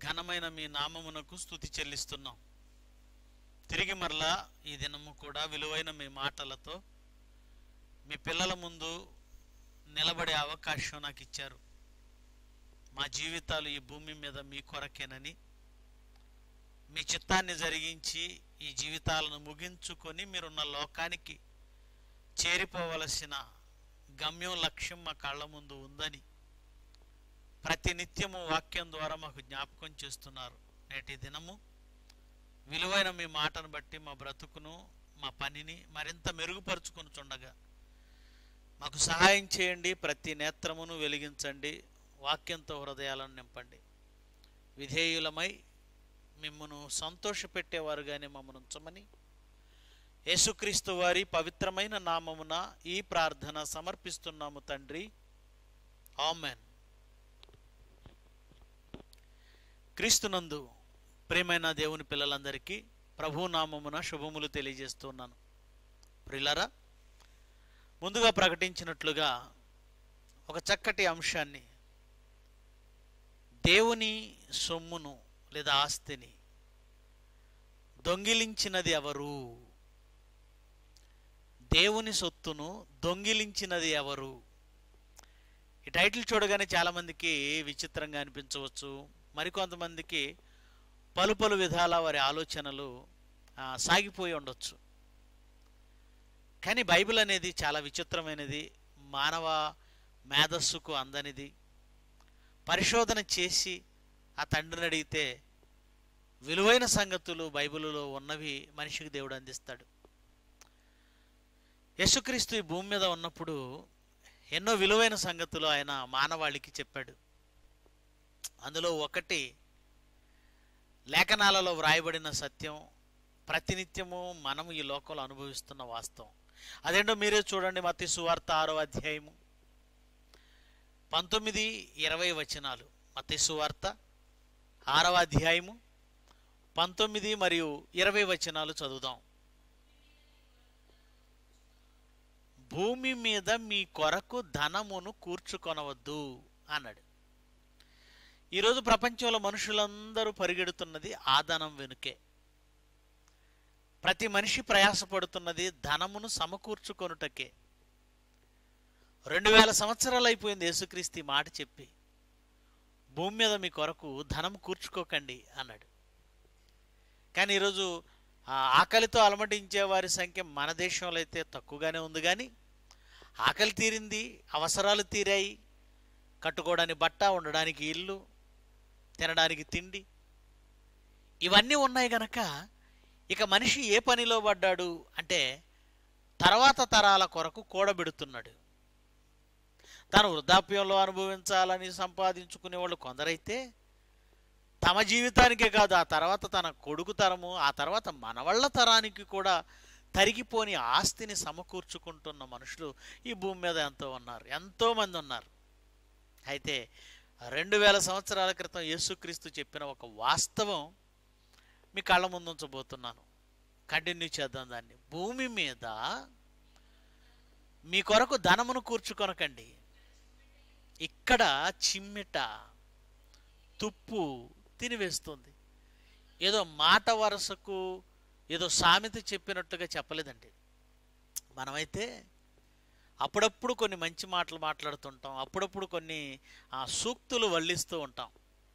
ఘనమైన మీ నామమునకు స్థుతి చెల్లిస్తున్నాం తిరిగి మరలా ఈ దినము కూడా విలువైన మీ మాటలతో మీ పిల్లల ముందు నిలబడే అవకాశం నాకు ఇచ్చారు మా జీవితాలు ఈ భూమి మీద మీ కొరకేనని మీ చిత్తాన్ని జరిగించి ఈ జీవితాలను ముగించుకొని మీరున్న లోకానికి చేరిపోవలసిన గమ్యం లక్ష్యం మా కళ్ళ ముందు ఉందని ప్రతి నిత్యము వాక్యం ద్వారా మాకు జ్ఞాపకం చేస్తున్నారు నేటి దినము విలువైన మీ మాటను బట్టి మా బ్రతుకును మా పనిని మరింత మెరుగుపరుచుకొని చుండగా మాకు సహాయం చేయండి ప్రతి నేత్రమును వెలిగించండి వాక్యంతో హృదయాలను నింపండి విధేయులమై మిమ్మను సంతోషపెట్టేవారుగానే మమ్మల్ని ఉంచమని యేసుక్రీస్తు వారి పవిత్రమైన నామమున ఈ ప్రార్థన సమర్పిస్తున్నాము తండ్రి ఆమెన్ క్రీస్తునందు ప్రియమైన దేవుని పిల్లలందరికీ ప్రభు నామమున శుభములు తెలియజేస్తున్నాను ప్రిలరా ముందుగా ప్రకటించినట్లుగా ఒక చక్కటి అంశాన్ని దేవుని సొమ్మును లేదా ఆస్తిని దొంగిలించినది ఎవరు దేవుని సొత్తును దొంగిలించినది ఎవరు ఈ టైటిల్ చూడగానే చాలామందికి విచిత్రంగా అనిపించవచ్చు మరికొంతమందికి పలు పలు విధాల వారి ఆలోచనలు ఆ, సాగిపోయి ఉండొచ్చు కానీ బైబిల్ అనేది చాలా విచిత్రమైనది మానవ మేధస్సుకు అందనిది పరిశోధన చేసి ఆ తండ్రిని అడిగితే విలువైన సంగతులు బైబిల్లో ఉన్నవి మనిషికి దేవుడు అందిస్తాడు యేసుక్రీస్తు ఈ భూమి మీద ఉన్నప్పుడు ఎన్నో విలువైన సంగతులు ఆయన మానవాళికి చెప్పాడు అందులో ఒకటి లేఖనాలలో వ్రాయబడిన సత్యం ప్రతినిత్యము మనము ఈ లోకంలో అనుభవిస్తున్న వాస్తవం అదేంటో మీరే చూడండి మత్తి సువార్త ఆరో అధ్యాయము పంతొమ్మిది ఇరవై వచనాలు మత్తి సువార్త ఆరవ అధ్యాయము పంతొమ్మిది మరియు ఇరవై వచనాలు చదువుదాం భూమి మీద మీ కొరకు ధనమును కూర్చుకొనవద్దు అన్నాడు ఈరోజు ప్రపంచంలో మనుషులందరూ పరిగెడుతున్నది ఆ ధనం వెనుకే ప్రతి మనిషి ప్రయాసపడుతున్నది ధనమును సమకూర్చుకొనుటకే రెండు వేల సంవత్సరాలు అయిపోయింది యేసుక్రీస్తు ఈ మాట చెప్పి భూమి మీద మీ కొరకు ధనం కూర్చుకోకండి అన్నాడు కానీ ఈరోజు ఆ ఆకలితో అలమటించే వారి సంఖ్య మన దేశంలో అయితే తక్కువగానే ఉంది కానీ ఆకలి తీరింది అవసరాలు తీరాయి కట్టుకోవడానికి బట్ట ఉండడానికి ఇల్లు తినడానికి తిండి ఇవన్నీ ఉన్నాయి గనక ఇక మనిషి ఏ పనిలో పడ్డాడు అంటే తర్వాత తరాల కొరకు కూడబెడుతున్నాడు తను వృద్ధాప్యంలో అనుభవించాలని సంపాదించుకునే వాళ్ళు కొందరైతే తమ జీవితానికే కాదు ఆ తర్వాత తన కొడుకు తరము ఆ తర్వాత మనవళ్ళ తరానికి కూడా తరిగిపోని ఆస్తిని సమకూర్చుకుంటున్న మనుషులు ఈ భూమి మీద ఎంతో ఉన్నారు ఎంతో మంది ఉన్నారు అయితే రెండు వేల సంవత్సరాల క్రితం యేసుక్రీస్తు చెప్పిన ఒక వాస్తవం మీ కళ్ళ ముందు ఉంచబోతున్నాను కంటిన్యూ చేద్దాం దాన్ని భూమి మీద మీ కొరకు ధనమును కూర్చుకొనకండి ఇక్కడ చిమ్మిట తుప్పు తినివేస్తుంది ఏదో మాట వరసకు ఏదో సామెత చెప్పినట్టుగా చెప్పలేదండి మనమైతే అప్పుడప్పుడు కొన్ని మంచి మాటలు మాట్లాడుతుంటాం అప్పుడప్పుడు కొన్ని ఆ, సూక్తులు వల్లిస్తూ ఉంటాం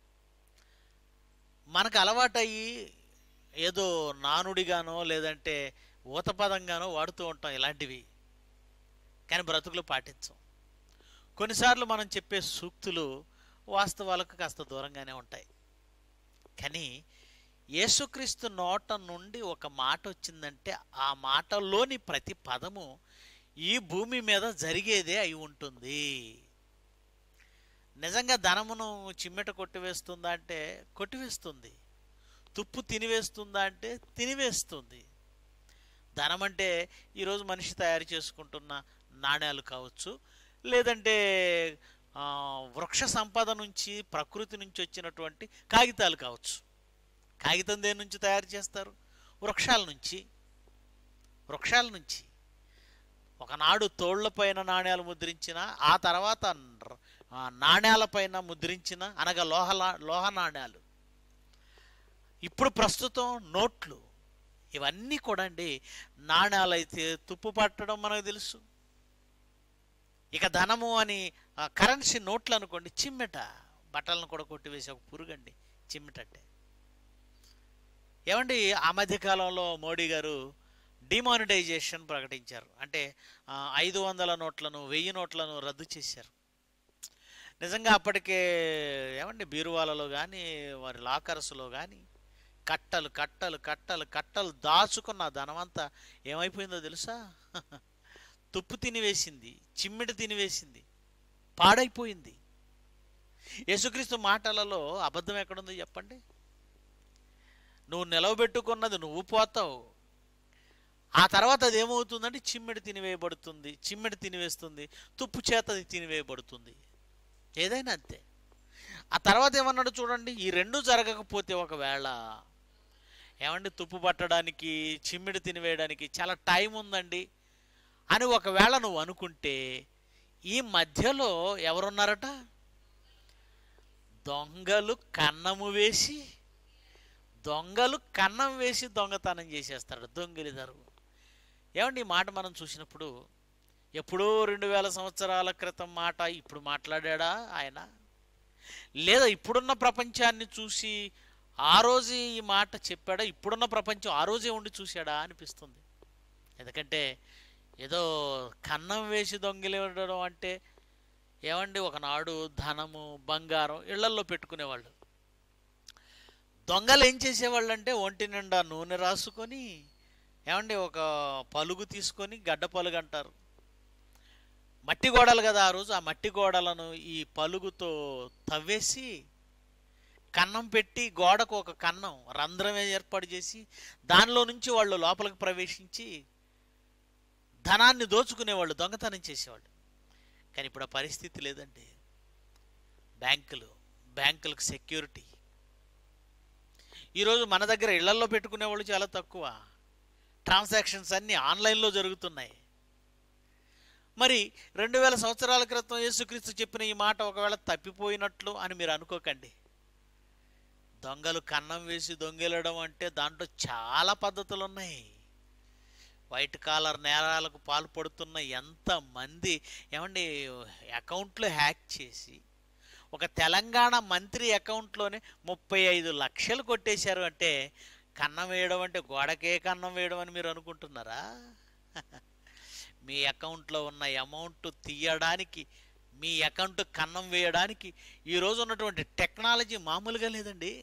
మనకు అలవాటయ్యి ఏదో నానుడిగానో లేదంటే ఊతపదంగానో వాడుతూ ఉంటాం ఇలాంటివి కానీ బ్రతుకులు పాటించం కొన్నిసార్లు మనం చెప్పే సూక్తులు వాస్తవాలకు కాస్త దూరంగానే ఉంటాయి కానీ యేసుక్రీస్తు నోట నుండి ఒక మాట వచ్చిందంటే ఆ మాటలోని ప్రతి పదము ఈ భూమి మీద జరిగేదే అయి ఉంటుంది నిజంగా ధనమును చిమ్మెట కొట్టివేస్తుందా అంటే కొట్టివేస్తుంది తుప్పు తినివేస్తుందా అంటే తినివేస్తుంది ధనం అంటే ఈరోజు మనిషి తయారు చేసుకుంటున్న నాణ్యాలు కావచ్చు లేదంటే ఆ, వృక్ష సంపద నుంచి ప్రకృతి నుంచి వచ్చినటువంటి కాగితాలు కావచ్చు కాగితం దేని నుంచి తయారు చేస్తారు వృక్షాల నుంచి వృక్షాల నుంచి ఒకనాడు తోళ్లపైన నాణ్యాలు ముద్రించిన ఆ తర్వాత ర- ఆ నాణ్యాలపైన ముద్రించిన అనగా లోహ లోహ నాణ్యాలు ఇప్పుడు ప్రస్తుతం నోట్లు ఇవన్నీ కూడా అండి నాణ్యాలైతే తుప్పు పట్టడం మనకు తెలుసు ఇక ధనము అని ఆ కరెన్సీ నోట్లు అనుకోండి చిమ్మెట బట్టలను కూడా కొట్టివేసే ఒక పురుగండి చిమ్మెట అంటే ఏమండి ఆ మధ్య కాలంలో మోడీ గారు డిమానిటైజేషన్ ప్రకటించారు అంటే ఆ, ఐదు వందల నోట్లను వెయ్యి నోట్లను రద్దు చేశారు నిజంగా అప్పటికే ఏమండి బీరువాలలో కానీ వారి లాకర్స్లో కానీ కట్టలు కట్టలు కట్టలు కట్టలు దాచుకున్న ఆ ధనమంతా ఏమైపోయిందో తెలుసా తుప్పు తినివేసింది చిమ్మిడి తినివేసింది పాడైపోయింది యేసుక్రీస్తు మాటలలో అబద్ధం ఎక్కడుందో చెప్పండి నువ్వు నిలవబెట్టుకున్నది నువ్వు పోతావు ఆ తర్వాత అది ఏమవుతుందంటే చిమ్మిడి తినివేయబడుతుంది చిమ్మిడి తినివేస్తుంది తుప్పు చేత అది తినివేయబడుతుంది ఏదైనా అంతే ఆ తర్వాత ఏమన్నాడు చూడండి ఈ రెండు జరగకపోతే ఒకవేళ ఏమండి తుప్పు పట్టడానికి చిమ్మిడి తినివేయడానికి చాలా టైం ఉందండి అని ఒకవేళ నువ్వు అనుకుంటే ఈ మధ్యలో ఎవరున్నారట దొంగలు కన్నము వేసి దొంగలు కన్నం వేసి దొంగతనం చేసేస్తాడు దొంగిలిదారు ఏమండి ఈ మాట మనం చూసినప్పుడు ఎప్పుడో రెండు వేల సంవత్సరాల క్రితం మాట ఇప్పుడు మాట్లాడా ఆయన లేదా ఇప్పుడున్న ప్రపంచాన్ని చూసి ఆ రోజు ఈ మాట చెప్పాడా ఇప్పుడున్న ప్రపంచం ఆ రోజే ఉండి చూశాడా అనిపిస్తుంది ఎందుకంటే ఏదో కన్నం వేసి దొంగిలివ్వడం అంటే ఏమండి ఒకనాడు ధనము బంగారం ఇళ్లల్లో పెట్టుకునేవాళ్ళు దొంగలు ఏం చేసేవాళ్ళు అంటే ఒంటి నిండా నూనె రాసుకొని ఏమండి ఒక పలుగు తీసుకొని గడ్డ పలుగు అంటారు మట్టి గోడలు కదా ఆ రోజు ఆ మట్టి గోడలను ఈ పలుగుతో తవ్వేసి కన్నం పెట్టి గోడకు ఒక కన్నం రంధ్రమే ఏర్పాటు చేసి దానిలో నుంచి వాళ్ళు లోపలికి ప్రవేశించి ధనాన్ని దోచుకునేవాళ్ళు దొంగతనం చేసేవాళ్ళు కానీ ఇప్పుడు ఆ పరిస్థితి లేదండి బ్యాంకులు బ్యాంకులకు సెక్యూరిటీ ఈరోజు మన దగ్గర ఇళ్లల్లో పెట్టుకునే వాళ్ళు చాలా తక్కువ ట్రాన్సాక్షన్స్ అన్నీ ఆన్లైన్లో జరుగుతున్నాయి మరి రెండు వేల సంవత్సరాల క్రితం యేసుక్రీస్తు చెప్పిన ఈ మాట ఒకవేళ తప్పిపోయినట్లు అని మీరు అనుకోకండి దొంగలు కన్నం వేసి దొంగిలడం అంటే దాంట్లో చాలా పద్ధతులు ఉన్నాయి వైట్ కాలర్ నేరాలకు పాల్పడుతున్న ఎంతమంది ఏమండి అకౌంట్లు హ్యాక్ చేసి ఒక తెలంగాణ మంత్రి అకౌంట్లోనే ముప్పై ఐదు లక్షలు కొట్టేశారు అంటే కన్నం వేయడం అంటే గోడకే కన్నం వేయడం అని మీరు అనుకుంటున్నారా మీ అకౌంట్లో ఉన్న అమౌంట్ తీయడానికి మీ అకౌంట్ కన్నం వేయడానికి ఈరోజు ఉన్నటువంటి టెక్నాలజీ మామూలుగా లేదండి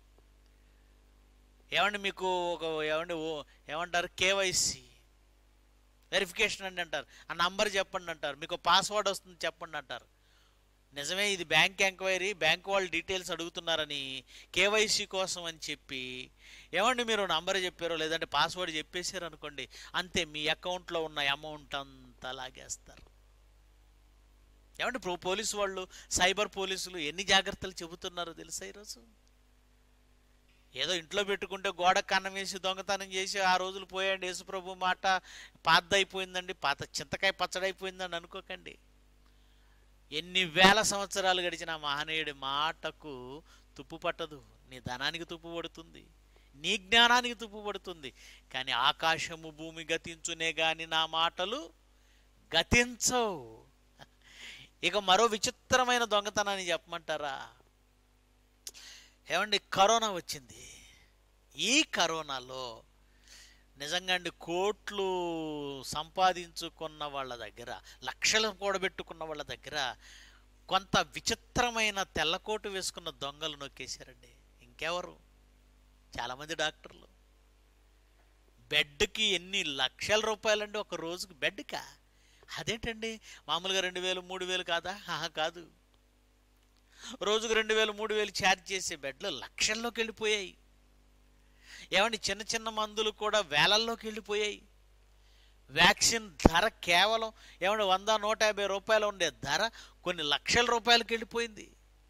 ఏమండి మీకు ఒక ఏమండి ఓ ఏమంటారు కేవైసీ వెరిఫికేషన్ అండి అంటారు ఆ నంబర్ చెప్పండి అంటారు మీకు పాస్వర్డ్ వస్తుంది చెప్పండి అంటారు నిజమే ఇది బ్యాంక్ ఎంక్వైరీ బ్యాంక్ వాళ్ళు డీటెయిల్స్ అడుగుతున్నారని కేవైసీ కోసం అని చెప్పి ఏమండి మీరు నంబర్ చెప్పారో లేదంటే పాస్వర్డ్ చెప్పేశారు అనుకోండి అంతే మీ అకౌంట్లో ఉన్న అమౌంట్ అంతా లాగేస్తారు ఏమండి ఇప్పుడు పోలీసు వాళ్ళు సైబర్ పోలీసులు ఎన్ని జాగ్రత్తలు చెబుతున్నారో తెలుసా ఈరోజు ఏదో ఇంట్లో పెట్టుకుంటే గోడ కన్నం వేసి దొంగతనం చేసి ఆ రోజులు పోయండి యేసుప్రభు మాట పాతదైపోయిందండి పాత చింతకాయ పచ్చడైపోయిందండి అనుకోకండి ఎన్ని వేల సంవత్సరాలు గడిచిన ఆ మహనీయుడి మాటకు తుప్పు పట్టదు నీ ధనానికి తుప్పు పడుతుంది నీ జ్ఞానానికి తుప్పు పడుతుంది కానీ ఆకాశము భూమి గతించునే గాని నా మాటలు గతించవు ఇక మరో విచిత్రమైన దొంగతనాన్ని చెప్పమంటారా ఏమండి కరోనా వచ్చింది ఈ కరోనాలో నిజంగా అండి కోట్లు సంపాదించుకున్న వాళ్ళ దగ్గర లక్షలు కూడబెట్టుకున్న వాళ్ళ దగ్గర కొంత విచిత్రమైన తెల్లకోటు వేసుకున్న దొంగలు నొక్కేశారండి ఇంకెవరు చాలామంది డాక్టర్లు బెడ్కి ఎన్ని లక్షల రూపాయలండి ఒక రోజుకి బెడ్కా అదేంటండి మామూలుగా రెండు వేలు మూడు వేలు కాదా ఆహా కాదు రోజుకు రెండు వేలు మూడు వేలు ఛార్జ్ చేసే బెడ్లు లక్షల్లోకి వెళ్ళిపోయాయి ఏమండి చిన్న చిన్న మందులు కూడా వేలల్లోకి వెళ్ళిపోయాయి వ్యాక్సిన్ ధర కేవలం ఏమంటే వంద నూట యాభై రూపాయలు ఉండే ధర కొన్ని లక్షల రూపాయలకి వెళ్ళిపోయింది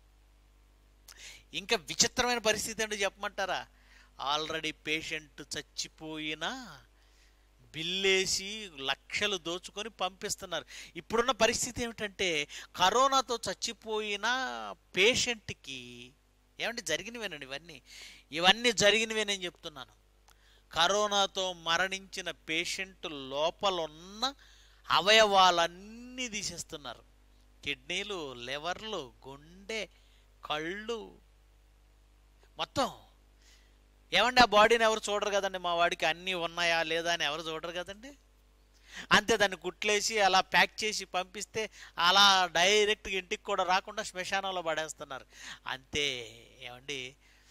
ఇంకా విచిత్రమైన పరిస్థితి అంటే చెప్పమంటారా ఆల్రెడీ పేషెంట్ చచ్చిపోయినా బిల్లేసి లక్షలు దోచుకొని పంపిస్తున్నారు ఇప్పుడున్న పరిస్థితి ఏమిటంటే కరోనాతో చచ్చిపోయిన పేషెంట్కి ఏమంటే జరిగినవేనండి ఇవన్నీ ఇవన్నీ జరిగినవే నేను చెప్తున్నాను కరోనాతో మరణించిన పేషెంట్ లోపల ఉన్న అవయవాలన్నీ తీసేస్తున్నారు కిడ్నీలు లివర్లు గుండె కళ్ళు మొత్తం ఏమండి ఆ బాడీని ఎవరు చూడరు కదండి మా వాడికి అన్నీ ఉన్నాయా లేదా అని ఎవరు చూడరు కదండి అంతే దాన్ని కుట్లేసి అలా ప్యాక్ చేసి పంపిస్తే అలా డైరెక్ట్గా ఇంటికి కూడా రాకుండా శ్మశానంలో పడేస్తున్నారు అంతే ఏమండి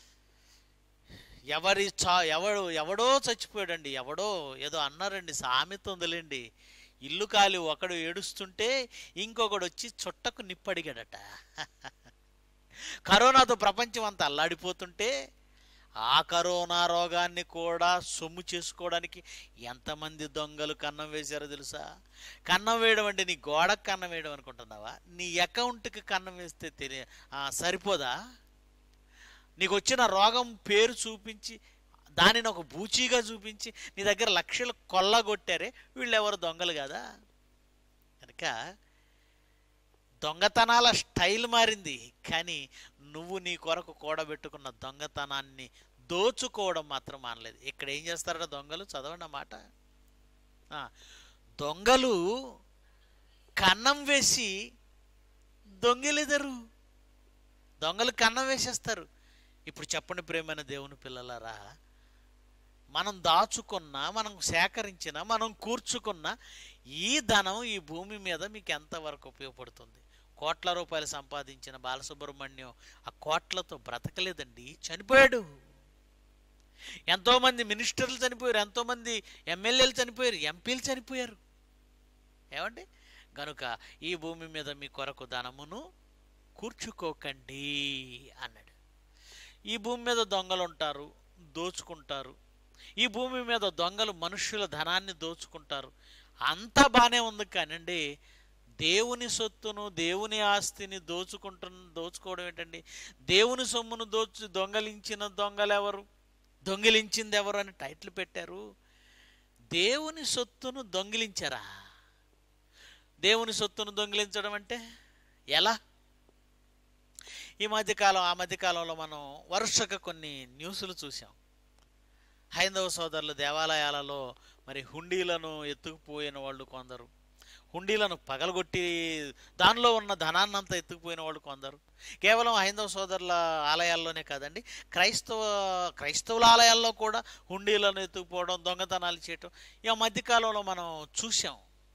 ఎవరి చా ఎవడు ఎవడో చచ్చిపోయాడండి ఎవడో ఏదో అన్నారండి సామెత ఉందిలేండి ఇల్లు కాలి ఒకడు ఏడుస్తుంటే ఇంకొకడు వచ్చి చుట్టకు నిప్పడిగాడట కరోనాతో ప్రపంచం అంతా అల్లాడిపోతుంటే ఆ కరోనా రోగాన్ని కూడా సొమ్ము చేసుకోవడానికి ఎంతమంది దొంగలు కన్నం వేశారో తెలుసా కన్నం వేయడం అంటే నీ గోడకు కన్నం వేయడం అనుకుంటున్నావా నీ అకౌంట్కి కన్నం వేస్తే తెలియ ఆ, సరిపోదా నీకు వచ్చిన రోగం పేరు చూపించి దానిని ఒక బూచీగా చూపించి నీ దగ్గర లక్షలు కొల్లగొట్టారే వీళ్ళెవరు దొంగలు కదా కనుక దొంగతనాల స్టైల్ మారింది కానీ నువ్వు నీ కొరకు కూడబెట్టుకున్న దొంగతనాన్ని దోచుకోవడం మాత్రం మానలేదు ఇక్కడ ఏం చేస్తారట దొంగలు చదవండి ఆ మాట ఆ, దొంగలు కన్నం వేసి దొంగిలిదరు దొంగలు కన్నం వేసేస్తారు ఇప్పుడు చెప్పండి ప్రేమైన దేవుని పిల్లలారా మనం దాచుకున్న మనం సేకరించిన మనం కూర్చుకున్న ఈ ధనం ఈ భూమి మీద మీకు ఎంతవరకు ఉపయోగపడుతుంది కోట్ల రూపాయలు సంపాదించిన బాలసుబ్రహ్మణ్యం ఆ కోట్లతో బ్రతకలేదండి చనిపోయాడు ఎంతోమంది మినిస్టర్లు చనిపోయారు ఎంతోమంది ఎమ్మెల్యేలు చనిపోయారు ఎంపీలు చనిపోయారు ఏమండి గనుక ఈ భూమి మీద మీ కొరకు ధనమును కూర్చుకోకండి అన్నాడు ఈ భూమి మీద దొంగలు ఉంటారు దోచుకుంటారు ఈ భూమి మీద దొంగలు మనుషుల ధనాన్ని దోచుకుంటారు అంతా బాగానే ఉంది కానండి దేవుని సొత్తును దేవుని ఆస్తిని దోచుకుంటున్న దోచుకోవడం ఏంటండి దేవుని సొమ్మును దోచు దొంగలించిన దొంగలు ఎవరు దొంగిలించింది ఎవరు అని టైటిల్ పెట్టారు దేవుని సొత్తును దొంగిలించారా దేవుని సొత్తును దొంగిలించడం అంటే ఎలా ఈ మధ్యకాలం ఆ మధ్యకాలంలో మనం వరుసగా కొన్ని న్యూస్లు చూసాం హైందవ సోదరులు దేవాలయాలలో మరి హుండీలను ఎత్తుకుపోయిన వాళ్ళు కొందరు హుండీలను పగలగొట్టి దానిలో ఉన్న ధనాన్నంతా ఎత్తుకుపోయిన వాళ్ళు కొందరు కేవలం హైందవ సోదరుల ఆలయాల్లోనే కాదండి క్రైస్తవ క్రైస్తవుల ఆలయాల్లో కూడా హుండీలను ఎత్తుకుపోవడం దొంగతనాలు చేయటం ఈ మధ్యకాలంలో మనం చూసాం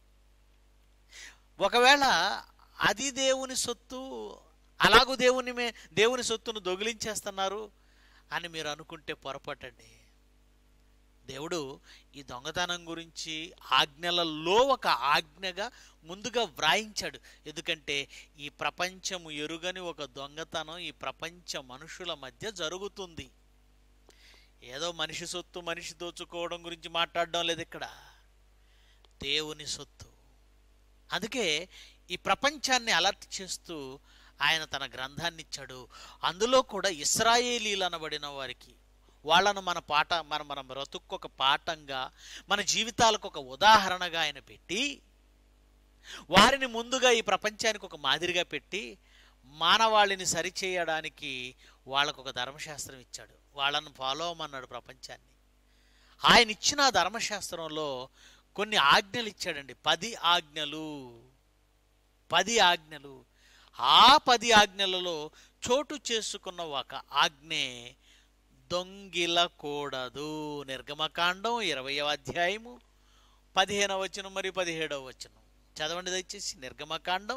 ఒకవేళ అది దేవుని సొత్తు అలాగూ దేవుని మే దేవుని సొత్తును దొగిలించేస్తున్నారు అని మీరు అనుకుంటే పొరపాటండి దేవుడు ఈ దొంగతనం గురించి ఆజ్ఞలలో ఒక ఆజ్ఞగా ముందుగా వ్రాయించాడు ఎందుకంటే ఈ ప్రపంచము ఎరుగని ఒక దొంగతనం ఈ ప్రపంచ మనుషుల మధ్య జరుగుతుంది ఏదో మనిషి సొత్తు మనిషి దోచుకోవడం గురించి మాట్లాడడం లేదు ఇక్కడ దేవుని సొత్తు అందుకే ఈ ప్రపంచాన్ని అలర్ట్ చేస్తూ ఆయన తన గ్రంథాన్ని ఇచ్చాడు అందులో కూడా ఇస్రాయేలీలు అనబడిన వారికి వాళ్ళను మన పాట మన మన బ్రతుక్కు ఒక పాఠంగా మన జీవితాలకు ఒక ఉదాహరణగా ఆయన పెట్టి వారిని ముందుగా ఈ ప్రపంచానికి ఒక మాదిరిగా పెట్టి మానవాళిని సరిచేయడానికి వాళ్ళకు ఒక ధర్మశాస్త్రం ఇచ్చాడు వాళ్ళను ఫాలో అవ్వమన్నాడు ప్రపంచాన్ని ఆయన ఇచ్చిన ఆ ధర్మశాస్త్రంలో కొన్ని ఆజ్ఞలు ఇచ్చాడండి పది ఆజ్ఞలు పది ఆజ్ఞలు ఆ పది ఆజ్ఞలలో చోటు చేసుకున్న ఒక ఆజ్ఞే దొంగిలకూడదు నిర్గమకాండం ఇరవయవ అధ్యాయము పదిహేనవ వచనం మరియు పదిహేడవ వచనం చదవండి దయచేసి నిర్గమకాండం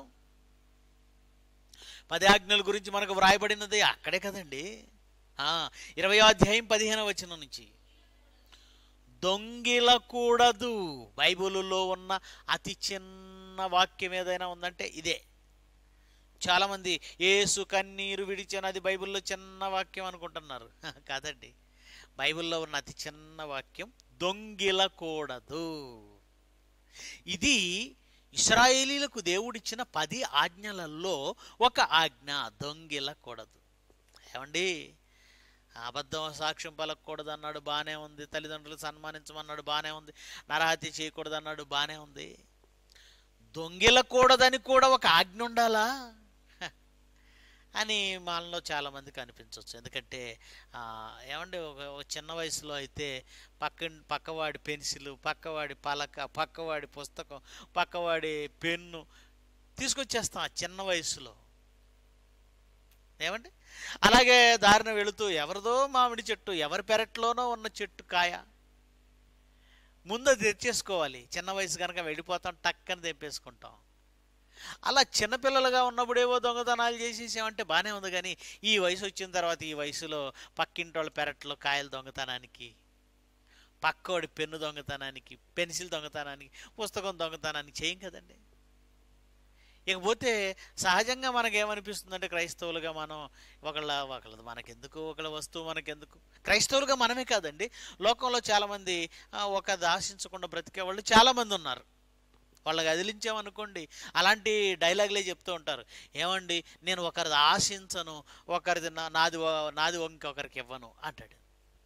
పది ఆజ్ఞల గురించి మనకు వ్రాయబడినది అక్కడే కదండి ఆ, ఇరవయో అధ్యాయం పదిహేనవ వచనం నుంచి దొంగిలకూడదు బైబిలులో ఉన్న అతి చిన్న వాక్యం ఏదైనా ఉందంటే ఇదే చాలామంది ఏసు కన్నీరు విడిచినది బైబిల్లో చిన్న వాక్యం అనుకుంటున్నారు కాదండి బైబిల్లో ఉన్న అతి చిన్న వాక్యం దొంగిలకూడదు ఇది ఇస్రాయేలీలకు దేవుడిచ్చిన పది ఆజ్ఞలలో ఒక ఆజ్ఞ దొంగిలకూడదు ఏమండి అబద్ధం సాక్ష్యం పలకూడదు అన్నాడు బాగానే ఉంది తల్లిదండ్రులు సన్మానించమన్నాడు బాగానే ఉంది నరహత్య చేయకూడదు అన్నాడు బాగానే ఉంది దొంగిలకూడదని కూడా ఒక ఆజ్ఞ ఉండాలా హ. అని మనలో చాలామందికి అనిపించవచ్చు ఎందుకంటే ఆ, ఏమండి ఒక ఒక చిన్న వయసులో అయితే పక్క పక్కవాడి పెన్సిల్ పక్కవాడి పలక పక్కవాడి పుస్తకం పక్కవాడి పెన్ను తీసుకొచ్చేస్తాం ఆ చిన్న వయసులో ఏమండి అలాగే దారిన వెళుతూ ఎవరిదో మామిడి చెట్టు ఎవరి పెరట్లోనో ఉన్న చెట్టు కాయ ముందు అది తెచ్చేసుకోవాలి చిన్న వయసు కనుక వెళ్ళిపోతాం టక్కని తెంపేసుకుంటాం అలా చిన్నపిల్లలుగా ఉన్నప్పుడేవో దొంగతనాలు చేసేసామంటే బాగానే ఉంది కానీ ఈ వయసు వచ్చిన తర్వాత ఈ వయసులో పక్కింటి వాళ్ళ పెరట్లో కాయలు దొంగతనానికి పక్కోడి పెన్ను దొంగతనానికి పెన్సిల్ దొంగతనానికి పుస్తకం దొంగతనానికి చేయం కదండి ఇకపోతే సహజంగా మనకేమనిపిస్తుందంటే క్రైస్తవులుగా మనం ఒకళ్ళ ఒకళ్ళది మనకెందుకు ఒకళ్ళ వస్తువు మనకెందుకు క్రైస్తవులుగా మనమే కాదండి లోకంలో చాలామంది ఆ, ఒక ఆశించకుండా బ్రతికే వాళ్ళు చాలామంది ఉన్నారు వాళ్ళకి అదిలించామనుకోండి అలాంటి డైలాగులే చెప్తూ ఉంటారు ఏమండి నేను ఒకరిది ఆశించను ఒకరిది నా- నాది వ- నాది ఇంకొకరికి ఇవ్వను అంటాడు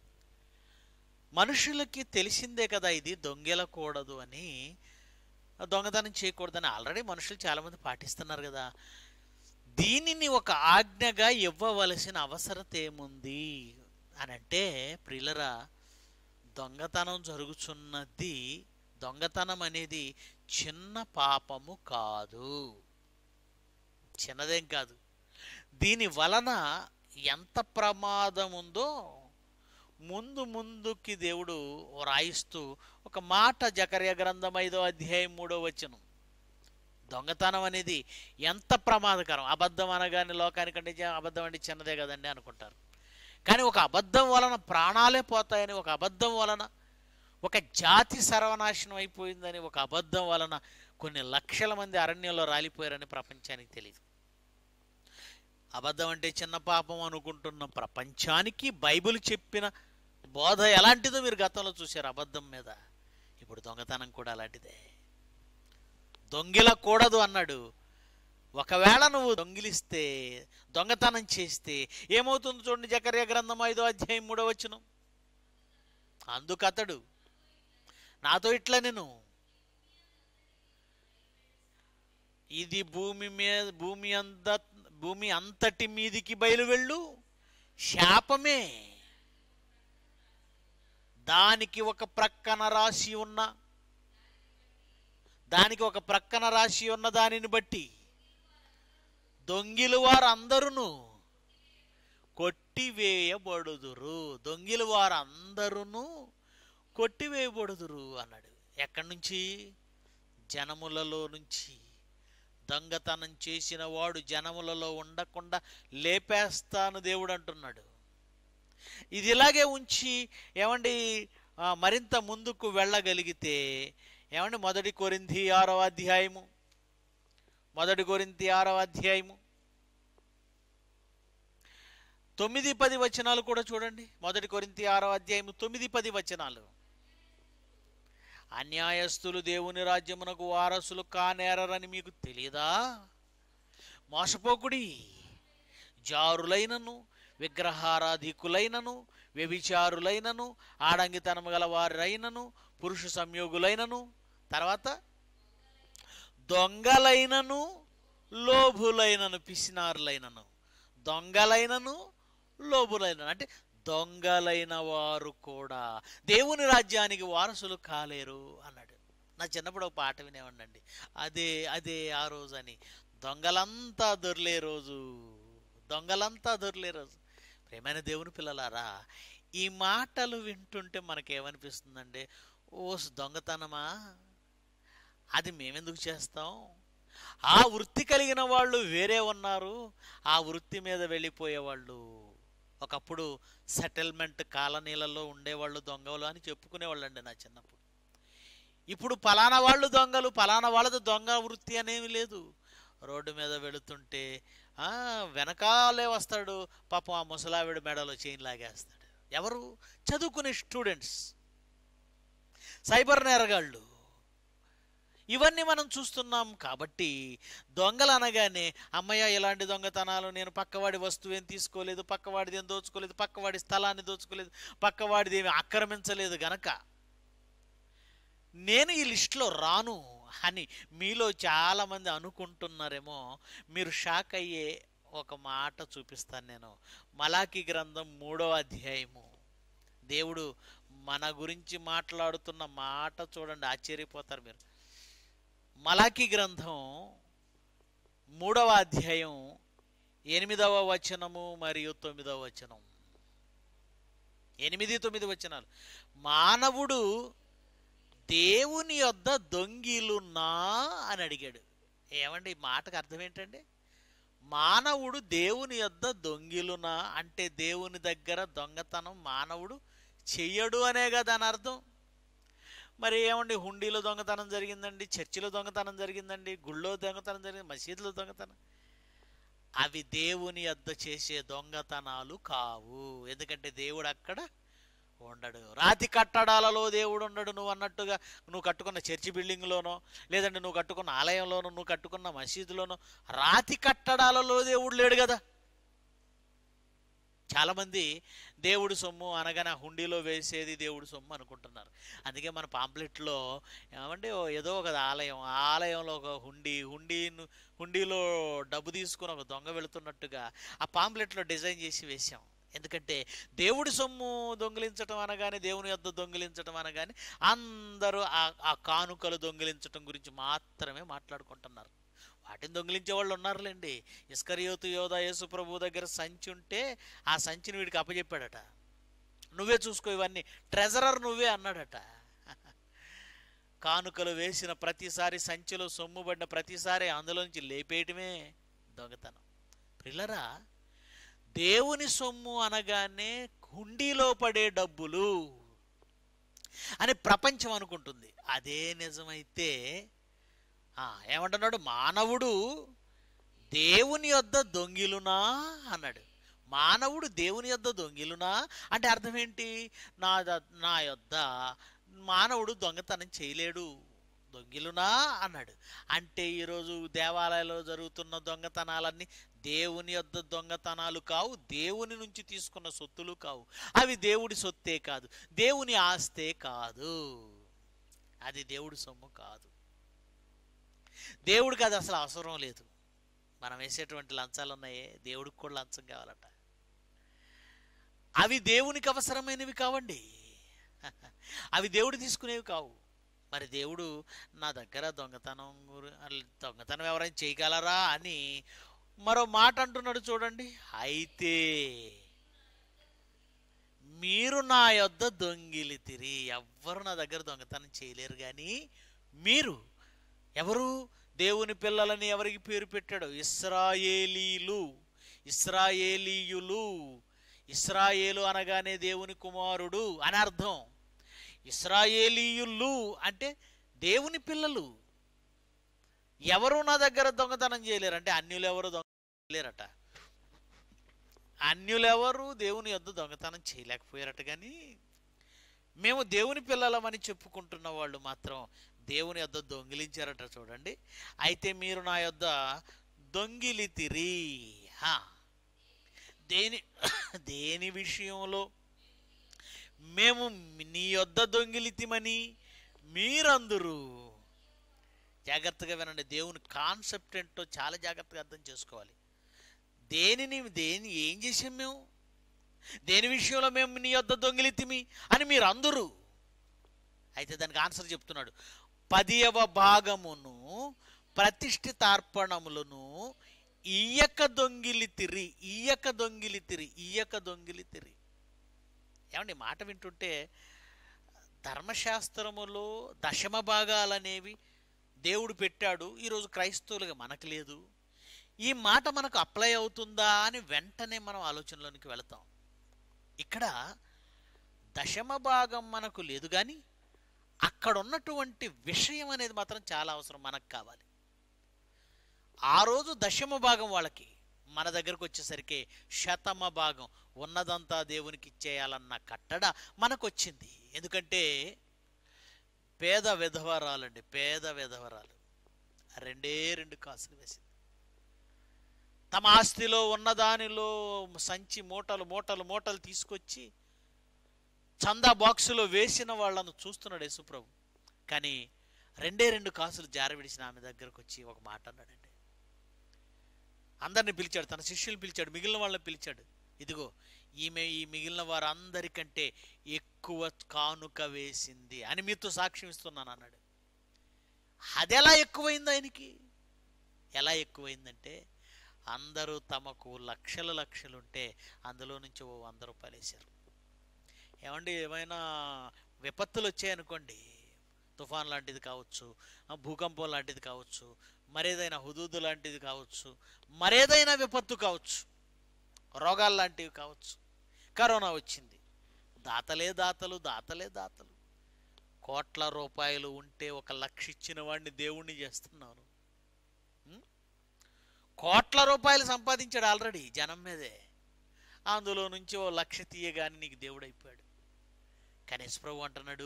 మనుషులకి తెలిసిందే కదా ఇది దొంగెలకూడదు అని దొంగతనం చేయకూడదని ఆల్రెడీ మనుషులు చాలామంది పాటిస్తున్నారు కదా దీనిని ఒక ఆజ్ఞగా ఇవ్వవలసిన అవసరత ఏముంది అని అంటే ప్రియులరా దొంగతనం జరుగుతున్నది దొంగతనం అనేది చిన్న పాపము కాదు చిన్నదేం కాదు దీని వలన ఎంత ప్రమాదం ఉందో ముందు ముందుకి దేవుడు రాయిస్తూ ఒక మాట జకర్య గ్రంథం ఐదో అధ్యాయం మూడో వచనం దొంగతనం అనేది ఎంత ప్రమాదకరం అబద్ధం అనగానే లోకానికంటే జ- అబద్ధం అంటే చిన్నదే కదండి అనుకుంటారు కానీ ఒక అబద్ధం వలన ప్రాణాలే పోతాయని ఒక అబద్ధం వలన ఒక జాతి సర్వనాశనం అయిపోయిందని ఒక అబద్ధం వలన కొన్ని లక్షల మంది అరణ్యంలో రాలిపోయారని ప్రపంచానికి తెలియదు అబద్ధం అంటే చిన్న పాపం అనుకుంటున్న ప్రపంచానికి బైబిల్ చెప్పిన బోధ ఎలాంటిదో మీరు గతంలో చూశారు అబద్ధం మీద ఇప్పుడు దొంగతనం కూడా అలాంటిదే దొంగిలకూడదు అన్నాడు ఒకవేళ నువ్వు దొంగిలిస్తే దొంగతనం చేస్తే ఏమవుతుంది చూడండి జకర్య గ్రంథం ఐదో అధ్యాయం మూడో వచ్చును అందుకతడు నాతో ఇట్లా నేను ఇది భూమి మీద భూమి అంత భూమి అంతటి మీదికి బయలువెళ్ళు శాపమే దానికి ఒక ప్రక్కన రాసి ఉన్న దానికి ఒక ప్రక్కన రాసి ఉన్న దానిని బట్టి దొంగిలు వారందరూ కొట్టివేయబడుదురు దొంగిలు వారందరూ కొట్టివేయబడుదురు అన్నాడు ఎక్కడి నుంచి జనములలో నుంచి దొంగతనం చేసిన వాడు జనములలో ఉండకుండా లేపేస్తాను దేవుడు అంటున్నాడు ఇది ఇలాగే ఉంచి ఏమండి ఆ, మరింత ముందుకు వెళ్ళగలిగితే ఏమండి మొదటి కొరింథీ ఆరవ అధ్యాయము మొదటి కొరింథీ ఆరవ అధ్యాయము తొమ్మిది పది వచనాలు కూడా చూడండి మొదటి కొరింథీ ఆరవ అధ్యాయము తొమ్మిది పది వచనాలు అన్యాయస్తులు దేవుని రాజ్యమునకు వారసులు కానేరరని మీకు తెలియదా మోసపోకుడి జారులైనను విగ్రహారాధికులైనను వ్యభిచారులైనను ఆడంగితనము గల వారైనను పురుష సంయోగులైనను తర్వాత దొంగలైనను లోభులైనను పిసినారులైనను దొంగలైనను లోబులైన అంటే దొంగలైన వారు కూడా దేవుని రాజ్యానికి వారసులు కాలేరు అన్నాడు నా చిన్నప్పుడు ఒక పాట వినేవాడినండి అదే అదే ఆ రోజు అని దొంగలంతా దొర్లే రోజు దొంగలంతా దొర్లే రోజు ప్రేమైన దేవుని పిల్లలారా ఈ మాటలు వింటుంటే మనకేమనిపిస్తుందండి ఓ దొంగతనమా అది మేమెందుకు చేస్తాం ఆ వృత్తి కలిగిన వాళ్ళు వేరే ఉన్నారు ఆ వృత్తి మీద వెళ్ళిపోయేవాళ్ళు ఒకప్పుడు సెటిల్మెంట్ కాలనీలలో ఉండేవాళ్ళు దొంగలు అని చెప్పుకునేవాళ్ళండి నా చిన్నప్పుడు ఇప్పుడు పలానా వాళ్ళు దొంగలు పలానా వాళ్ళది దొంగ వృత్తి అనేమి లేదు రోడ్డు మీద వెళుతుంటే ఆ, వెనకాలే వస్తాడు పాపం ఆ ముసలావిడ మెడలో చైన్ లాగేస్తాడు ఎవరు చదువుకునే స్టూడెంట్స్ సైబర్ నేరగాళ్ళు ఇవన్నీ మనం చూస్తున్నాం కాబట్టి దొంగలు అనగానే అమ్మయ్య ఇలాంటి దొంగతనాలు నేను పక్కవాడి వస్తువు ఏం తీసుకోలేదు పక్కవాడిది ఏం దోచుకోలేదు పక్కవాడి స్థలాన్ని దోచుకోలేదు పక్కవాడిది ఏమి ఆక్రమించలేదు గనక నేను ఈ లిస్టులో రాను అని మీలో చాలామంది అనుకుంటున్నారేమో మీరు షాక్ అయ్యే ఒక మాట చూపిస్తాను నేను మలాకి గ్రంథం మూడవ అధ్యాయము దేవుడు మన గురించి మాట్లాడుతున్న మాట చూడండి ఆశ్చర్యపోతారు మీరు మలాకి గ్రంథం మూడవ అధ్యాయం ఎనిమిదవ వచనము మరియు తొమ్మిదవ వచనం ఎనిమిది తొమ్మిది వచనాలు మానవుడు దేవుని యొద్ద దొంగిలున్నా అని అడిగాడు ఏమండి ఈ మాటకు అర్థం ఏంటండి మానవుడు దేవుని యొద్ద దొంగిలునా అంటే దేవుని దగ్గర దొంగతనం మానవుడు చెయ్యడు అనే కదా దాని అర్థం మరి ఏమండి హుండీలో దొంగతనం జరిగిందండి చర్చిలో దొంగతనం జరిగిందండి గుళ్ళో దొంగతనం జరిగింది మసీదులో దొంగతనం అవి దేవుని యొద్ద చేసే దొంగతనాలు కావు ఎందుకంటే దేవుడు అక్కడ ఉండడు రాతి కట్టడాలలో దేవుడు ఉండడు నువ్వు అన్నట్టుగా నువ్వు కట్టుకున్న చర్చి బిల్డింగ్లోనో లేదంటే నువ్వు కట్టుకున్న ఆలయంలోనో నువ్వు కట్టుకున్న మసీదులోనో రాతి కట్టడాలలో దేవుడు లేడు కదా చాలామంది దేవుడు సొమ్ము అనగానే ఆ హుండీలో వేసేది దేవుడు సొమ్ము అనుకుంటున్నారు అందుకే మన పాంప్లెట్లో ఏమంటే ఓ ఏదో ఒక ఆలయం ఆ ఆలయంలో ఒక హుండీ హుండీ హుండీలో డబ్బు తీసుకుని ఒక దొంగ వెళుతున్నట్టుగా ఆ పాంప్లెట్లో డిజైన్ చేసి వేశాం ఎందుకంటే దేవుడి సొమ్ము దొంగిలించటం అనగానే దేవుని యొద్ద దొంగిలించటం అనగానే అందరూ ఆ ఆ కానుకలు దొంగిలించటం గురించి మాత్రమే మాట్లాడుకుంటున్నారు వాటిని దొంగిలించే వాళ్ళు ఉన్నారులేండి ఇస్కరియోతు యోధ యేసు ప్రభు దగ్గర సంచి ఉంటే ఆ సంచిని వీడికి అప్పచెప్పాడట నువ్వే చూసుకో ఇవన్నీ ట్రెజరర్ నువ్వే అన్నాడట కానుకలు వేసిన ప్రతిసారి సంచిలో సొమ్ము పడిన ప్రతిసారి అందులోంచి లేపేయటమే దొంగతనం పిల్లరా దేవుని సొమ్ము అనగానే హుండీలో పడే డబ్బులు అని ప్రపంచం అనుకుంటుంది అదే నిజమైతే ఆ, ఏమంటున్నాడు మానవుడు దేవుని యొద్ద దొంగిలునా అన్నాడు మానవుడు దేవుని యొద్ద దొంగిలునా అంటే అర్థం ఏంటి నా ద- నా యొద్ద మానవుడు దొంగతనం చేయలేడు దొంగిలునా అన్నాడు అంటే ఈరోజు దేవాలయాల్లో జరుగుతున్న దొంగతనాలన్నీ దేవుని యొద్ద దొంగతనాలు కావు దేవుని నుంచి తీసుకున్న సొత్తులు కావు అవి దేవుడి సొత్తే కాదు దేవుని ఆస్తే కాదు అది దేవుడి సొమ్ము కాదు దేవుడికి అది అసలు అవసరం లేదు మనం వేసేటువంటి లంచాలు ఉన్నాయే దేవుడికి కూడా లంచం కావాలట అవి దేవునికి అవసరమైనవి కావండి అవి దేవుడు తీసుకునేవి కావు మరి దేవుడు నా దగ్గర దొంగతనం గురి- దొంగతనం ఎవరైనా చేయగలరా అని మరో మాట అంటున్నాడు చూడండి అయితే మీరు నా యొద్ద దొంగిలితిరి ఎవ్వరు నా దగ్గర దొంగతనం చేయలేరు కానీ మీరు ఎవరు దేవుని పిల్లలని ఎవరికి పేరు పెట్టాడు ఇస్రాయేలీలు ఇస్రాయేలీయులు ఇస్రాయేలు అనగానే దేవుని కుమారుడు అని అర్థం ఇస్రాయేలీయులు అంటే దేవుని పిల్లలు ఎవరు నా దగ్గర దొంగతనం చేయలేరు అంటే అన్యులు ఎవరు దొంగ చేయలేరట అన్యులెవరు దేవుని యొద్ద దొంగతనం చేయలేకపోయారట కానీ మేము దేవుని పిల్లలమని చెప్పుకుంటున్న వాళ్ళు మాత్రం దేవుని యొద్ద దొంగిలించారట చూడండి అయితే మీరు నా యొద్ద దొంగిలితిరి హా. దేని దేని విషయంలో మేము నీ యొద్ద దొంగిలితిమని మీరందరూ జాగ్రత్తగా వినండి దేవుని కాన్సెప్ట్ ఏంటో చాలా జాగ్రత్తగా అర్థం చేసుకోవాలి దేనిని దేని ఏం చేసాం మేము దేని విషయంలో మేము నీ యొద్ద దొంగిలితిమి అని మీరు అందరూ అయితే దానికి ఆన్సర్ చెప్తున్నాడు పదియవ భాగమును ప్రతిష్ఠితార్పణములను ఇయ్యక దొంగిలితిరి ఇయ్యక దొంగిలితిరి ఇయ్యక దొంగిలితిరి ఏమండి ఈ మాట వింటుంటే ధర్మశాస్త్రములో దశమ భాగాలనేవి దేవుడు పెట్టాడు ఈరోజు క్రైస్తవులుగా మనకు లేదు ఈ మాట మనకు అప్లై అవుతుందా అని వెంటనే మనం ఆలోచనలోనికి వెళతాం ఇక్కడ దశమ భాగం మనకు లేదు కానీ అక్కడ ఉన్నటువంటి విషయం అనేది మాత్రం చాలా అవసరం మనకు కావాలి ఆ రోజు దశమ భాగం వాళ్ళకి మన దగ్గరకు వచ్చేసరికి శతమ భాగం ఉన్నదంతా దేవునికి ఇచ్చేయాలన్న కట్టడ మనకు వచ్చింది ఎందుకంటే పేద విధవరాలండి పేద విధవరాలు రెండే రెండు కాసులు వేసింది తమ ఆస్తిలో ఉన్నదానిలో సంచి మూటలు మూటలు మూటలు తీసుకొచ్చి చందా బాక్సులో వేసిన వాళ్ళను చూస్తున్నాడు యేసుప్రభు కానీ రెండే రెండు కాసులు జారవిడిచిన ఆమె దగ్గరకు వచ్చి ఒక మాట అన్నాడండి అందరిని పిలిచాడు తన శిష్యులు పిలిచాడు మిగిలిన వాళ్ళని పిలిచాడు ఇదిగో ఈమె ఈ మిగిలిన వారందరికంటే ఎక్కువ కానుక వేసింది అని మీతో సాక్ష్యం ఇస్తున్నాను అన్నాడు అది ఎలా ఎక్కువైంది ఆయనకి ఎలా ఎక్కువైందంటే అందరూ తమకు లక్షల లక్షలుంటే అందులో నుంచి ఓ వంద రూపాయలు వేశారు ఏమండి ఏమైనా విపత్తులు వచ్చాయనుకోండి తుఫాన్ లాంటిది కావచ్చు ఆ భూకంపం లాంటిది కావచ్చు మరేదైనా హుదూదు లాంటిది కావచ్చు మరేదైనా విపత్తు కావచ్చు రోగాలు లాంటివి కావచ్చు కరోనా వచ్చింది దాతలే దాతలు దాతలే దాతలు కోట్ల రూపాయలు ఉంటే ఒక లక్ష ఇచ్చిన వాడిని దేవుణ్ణి చేస్తున్నాను ఉం? కోట్ల రూపాయలు సంపాదించాడు ఆల్రెడీ జనం మీదే అందులో నుంచి ఓ లక్ష తీయగాని నీకు దేవుడు అయిపోయాడు కనీస ప్రభు అంటున్నాడు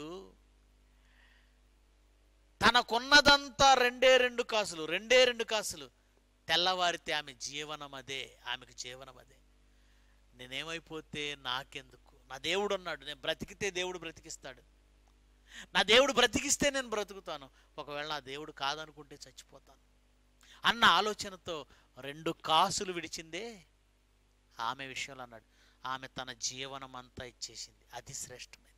తనకున్నదంతా రెండే రెండు కాసులు రెండే రెండు కాసులు తెల్లవారితే ఆమె జీవనం అదే ఆమెకు జీవనం అదే నేనేమైపోతే నాకెందుకు నా దేవుడు ఉన్నాడు నేను బ్రతికితే దేవుడు బ్రతికిస్తాడు నా దేవుడు బ్రతికిస్తే నేను బ్రతుకుతాను ఒకవేళ నా దేవుడు కాదనుకుంటే చచ్చిపోతాను అన్న ఆలోచనతో రెండు కాసులు విడిచిందే ఆమె విషయంలో అన్నాడు ఆమె తన జీవనం అంతా ఇచ్చేసింది అది శ్రేష్టమైంది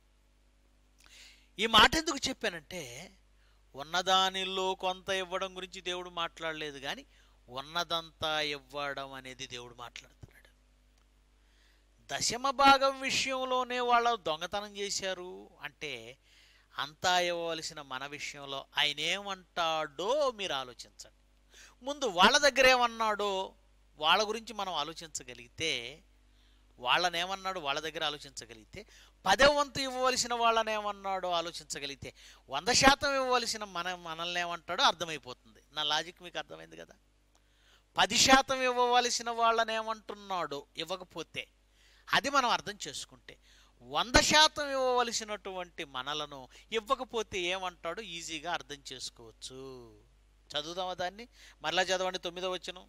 ఈ మాట ఎందుకు చెప్పానంటే ఉన్నదానిలో కొంత ఇవ్వడం గురించి దేవుడు మాట్లాడలేదు కానీ ఉన్నదంతా ఇవ్వడం అనేది దేవుడు మాట్లాడుతున్నాడు దశమ భాగం విషయంలోనే వాళ్ళ దొంగతనం చేశారు అంటే అంతా ఇవ్వవలసిన మన విషయంలో ఆయన ఏమంటాడో మీరు ఆలోచించండి ముందు వాళ్ళ దగ్గర ఏమన్నాడో వాళ్ళ గురించి మనం ఆలోచించగలిగితే వాళ్ళని ఏమన్నాడు వాళ్ళ దగ్గర ఆలోచించగలిగితే పదవ వంతు ఇవ్వవలసిన వాళ్ళని ఏమన్నాడో ఆలోచించగలిగితే వంద శాతం ఇవ్వవలసిన మన మనల్ని ఏమంటాడో అర్థమైపోతుంది నా లాజిక్ మీకు అర్థమైంది కదా పది శాతం ఇవ్వవలసిన వాళ్ళని ఏమంటున్నాడో ఇవ్వకపోతే అది మనం అర్థం చేసుకుంటే వంద శాతం ఇవ్వవలసినటువంటి మనలను ఇవ్వకపోతే ఏమంటాడో ఈజీగా అర్థం చేసుకోవచ్చు చదువుదామా దాన్ని మరలా చదవండి తొమ్మిదో వచ్చనం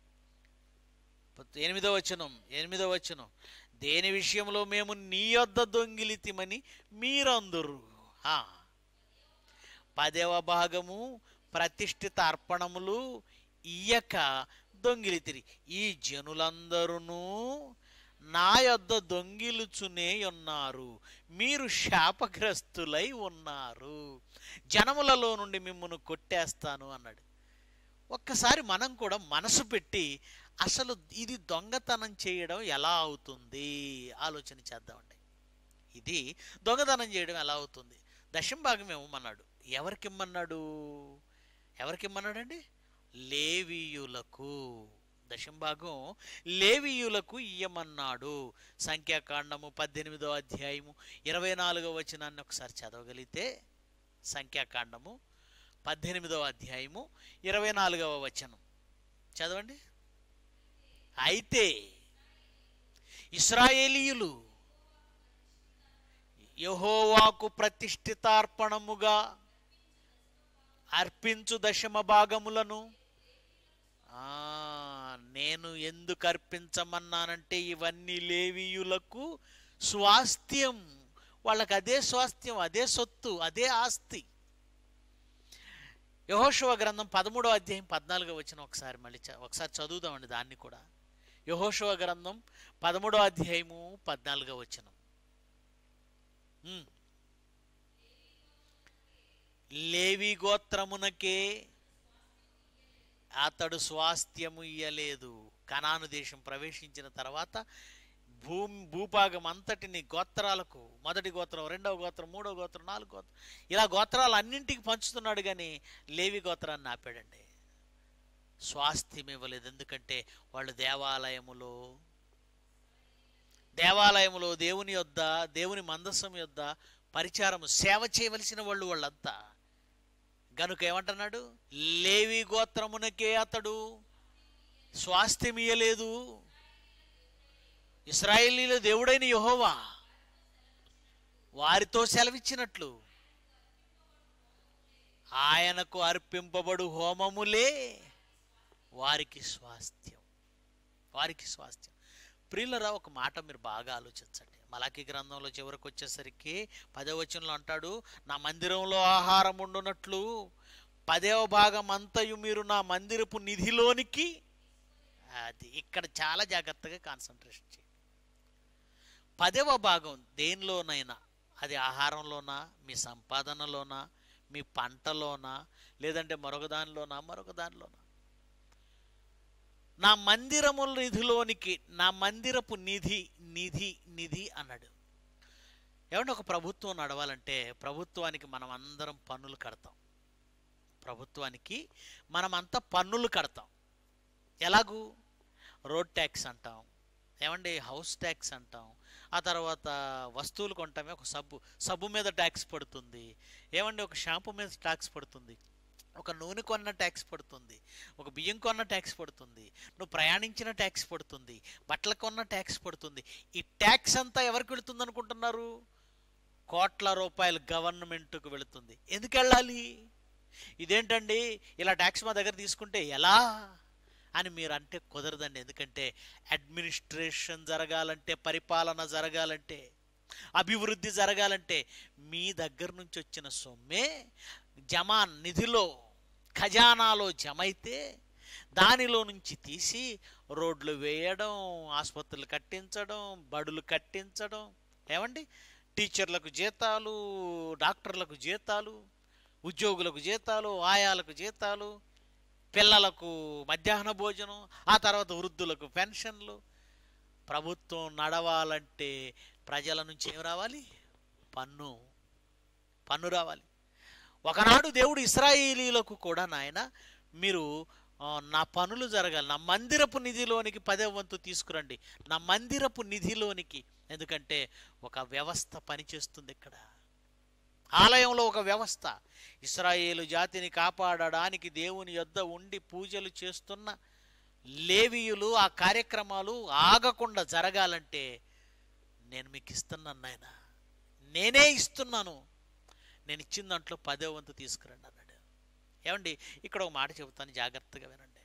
ఎనిమిదో వచనం ఎనిమిదో వచనం దేని విషయంలో మేము నీ యొద్ద దొంగిలితిమని మీరందరు ఆ. పదవ భాగము ప్రతిష్ఠిత అర్పణములు ఇయ్యక దొంగిలితిరి ఈ జనులందరూ నా యొద్ద దొంగిలుచునే ఉన్నారు మీరు శాపగ్రస్తులై ఉన్నారు జనములలో నుండి మిమ్మల్ని కొట్టేస్తాను అన్నాడు ఒక్కసారి మనం కూడా మనసు పెట్టి అసలు ఇది దొంగతనం చేయడం ఎలా అవుతుంది ఆలోచన చేద్దామండి ఇది దొంగతనం చేయడం ఎలా అవుతుంది దశం భాగం ఇవ్వమన్నాడు ఎవరికి ఇమ్మన్నాడు ఎవరికి ఇమ్మన్నాడండి లేవీయులకు దశం భాగం లేవీయులకు ఇయ్యమన్నాడు సంఖ్యాకాండము పద్దెనిమిదో అధ్యాయము ఇరవై నాలుగో వచనాన్ని ఒకసారి చదవగలిగితే సంఖ్యాకాండము పద్దెనిమిదవ అధ్యాయము ఇరవై నాలుగవ వచనం చదవండి అయితే ఇస్రాయేలీయులు యహోవాకు ప్రతిష్ఠితార్పణముగా అర్పించు దశమ భాగములను ఆ, నేను ఎందుకు అర్పించమన్నానంటే ఇవన్నీ లేవీయులకు స్వాస్థ్యం వాళ్ళకి అదే స్వాస్థ్యం అదే సొత్తు అదే ఆస్తి యహోశివ గ్రంథం పదమూడవ అధ్యాయం పద్నాలుగో వచ్చిన ఒకసారి మళ్ళీ చ- ఒకసారి చదువుదామండి దాన్ని కూడా యహోశివ గ్రంథం పదమూడవ అధ్యాయము పద్నాలుగో వచనం ఉమ్. లేవి గోత్రమునకే అతడు స్వాస్థ్యము ఇయ్యలేదు కనాను దేశం ప్రవేశించిన తర్వాత భూమి భూభాగం అంతటిని గోత్రాలకు మొదటి గోత్రం రెండవ గోత్రం మూడవ గోత్రం నాలుగో గోత్రం ఇలా గోత్రాలు అన్నింటికి పంచుతున్నాడు కానీ లేవి గోత్రాన్ని ఆపాడండి స్వాస్థ్యం ఇవ్వలేదు ఎందుకంటే వాళ్ళు దేవాలయములో దేవాలయములో దేవుని యొద్ద దేవుని మందస్సం యొద్ద పరిచారము సేవ చేయవలసిన వాళ్ళు వాళ్ళంతా గనుక ఏమంటున్నాడు లేవి గోత్రమునకే అతడు స్వాస్థ్యం ఇయ్యలేదు ఇస్రాయేలీల దేవుడైన యెహోవా వారితో సెలవిచ్చినట్లు ఆయనకు అర్పింపబడు హోమములే వారికి స్వాస్థ్యం వారికి స్వాస్థ్యం ప్రియులరా ఒక మాట మీరు బాగా ఆలోచించండి మలాకి గ్రంథంలో చివరికి వచ్చేసరికి పదవచనంలో అంటాడు నా మందిరంలో ఆహారం ఉండునట్లు పదవ భాగం అంతయు మీరు నా మందిరపు నిధిలోనికి అది ఇక్కడ చాలా జాగ్రత్తగా కాన్సన్ట్రేషన్ చేయండి పదవ భాగం దేనిలోనైనా అది ఆహారంలోనా మీ సంపాదనలోనా మీ పంటలోనా లేదంటే మరొక దానిలోనా మరొక దానిలోనా నా మందిరము నిధిలోనికి నా మందిరపు నిధి నిధి నిధి అన్నాడు ఏమంటే ఒక ప్రభుత్వం నడవాలంటే ప్రభుత్వానికి మనం అందరం పన్నులు కడతాం ప్రభుత్వానికి మనమంతా పన్నులు కడతాం ఎలాగూ రోడ్ ట్యాక్స్ అంటాం ఏమండి హౌస్ ట్యాక్స్ అంటాం ఆ తర్వాత వస్తువులు కొంటామే ఒక సబ్బు సబ్బు మీద ట్యాక్స్ పడుతుంది ఏమండి ఒక షాంపూ మీద ట్యాక్స్ పడుతుంది ఒక నూనె కొన్న ట్యాక్స్ పడుతుంది ఒక బియ్యం కొన్న ట్యాక్స్ పడుతుంది నువ్వు ప్రయాణించిన ట్యాక్స్ పడుతుంది బట్టలు కొన్న ట్యాక్స్ పడుతుంది ఈ ట్యాక్స్ అంతా ఎవరికి వెళుతుంది అనుకుంటున్నారు కోట్ల రూపాయలు గవర్నమెంట్కు వెళుతుంది ఎందుకు వెళ్ళాలి ఇదేంటండి ఇలా ట్యాక్స్ మా దగ్గర తీసుకుంటే ఎలా అని మీరు అంటే కుదరదండి ఎందుకంటే అడ్మినిస్ట్రేషన్ జరగాలంటే పరిపాలన జరగాలంటే అభివృద్ధి జరగాలంటే మీ దగ్గర నుంచి వచ్చిన సొమ్మే జమా నిధిలో ఖజానాలో జమ అయితే దానిలో నుంచి తీసి రోడ్లు వేయడం ఆసుపత్రులు కట్టించడం బడులు కట్టించడం ఏమండి టీచర్లకు జీతాలు డాక్టర్లకు జీతాలు ఉద్యోగులకు జీతాలు ఆయాలకు జీతాలు పిల్లలకు మధ్యాహ్న భోజనం ఆ తర్వాత వృద్ధులకు పెన్షన్లు ప్రభుత్వం నడవాలంటే ప్రజల నుంచి ఏం రావాలి పన్ను పన్ను రావాలి ఒకనాడు దేవుడు ఇస్రాయేలీలకు కూడా నాయన మీరు ఆ, నా పనులు జరగాలి నా మందిరపు నిధిలోనికి పదే వంతు తీసుకురండి నా మందిరపు నిధిలోనికి ఎందుకంటే ఒక వ్యవస్థ పనిచేస్తుంది ఇక్కడ ఆలయంలో ఒక వ్యవస్థ ఇస్రాయేలు జాతిని కాపాడడానికి దేవుని యొద్ద ఉండి పూజలు చేస్తున్న లేవీయులు ఆ కార్యక్రమాలు ఆగకుండా జరగాలంటే నేను మీకు ఇస్తున్నాను నాయన నేనే ఇస్తున్నాను నేను ఇచ్చిన దాంట్లో పదో వంతు తీసుకురండి అన్నాడు ఏమండి ఇక్కడ ఒక మాట చెబుతాను జాగ్రత్తగా వినండి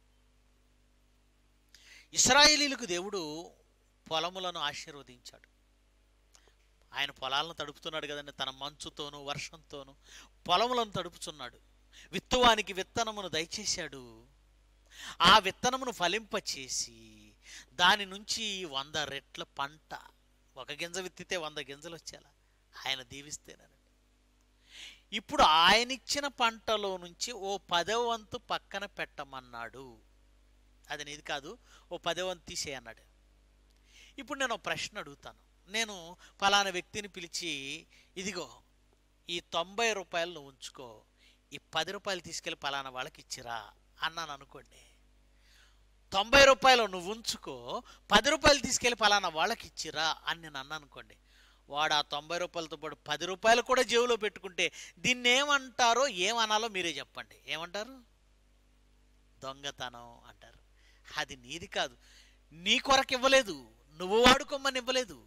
ఇస్రాయేలీలకు దేవుడు పొలములను ఆశీర్వదించాడు ఆయన పొలాలను తడుపుతున్నాడు కదండి తన మంచుతోనూ వర్షంతోనూ పొలములను తడుపుతున్నాడు విత్తువానికి విత్తనమును దయచేశాడు ఆ విత్తనమును ఫలింపచేసి దాని నుంచి వంద రెట్ల పంట ఒక గింజ విత్తితే వంద గింజలు వచ్చేలా ఆయన దీవిస్తేనండి ఇప్పుడు ఆయన ఇచ్చిన పంటలో నుంచి ఓ పదవ వంతు పక్కన పెట్టమన్నాడు అది నీది కాదు ఓ పదవ వంతు తీసే అన్నాడు ఇప్పుడు నేను ఒక ప్రశ్న అడుగుతాను నేను ఫలానా వ్యక్తిని పిలిచి ఇదిగో ఈ తొంభై రూపాయలు నువ్వు ఉంచుకో ఈ పది రూపాయలు తీసుకెళ్ళి ఫలానా వాళ్ళకి ఇచ్చిరా అన్నాను అనుకోండి తొంభై రూపాయలు నువ్వు ఉంచుకో పది రూపాయలు తీసుకెళ్ళి ఫలానా వాళ్ళకి ఇచ్చిరా అని నేను అన్నాను అనుకోండి వాడు ఆ తొంభై రూపాయలతో పాటు పది రూపాయలు కూడా జేబులో పెట్టుకుంటే దీన్ని ఏమంటారో ఏమనాలో మీరే చెప్పండి ఏమంటారు దొంగతనం అంటారు అది నీది కాదు నీ కొరకు ఇవ్వలేదు నువ్వు వాడుకోమని ఇవ్వలేదు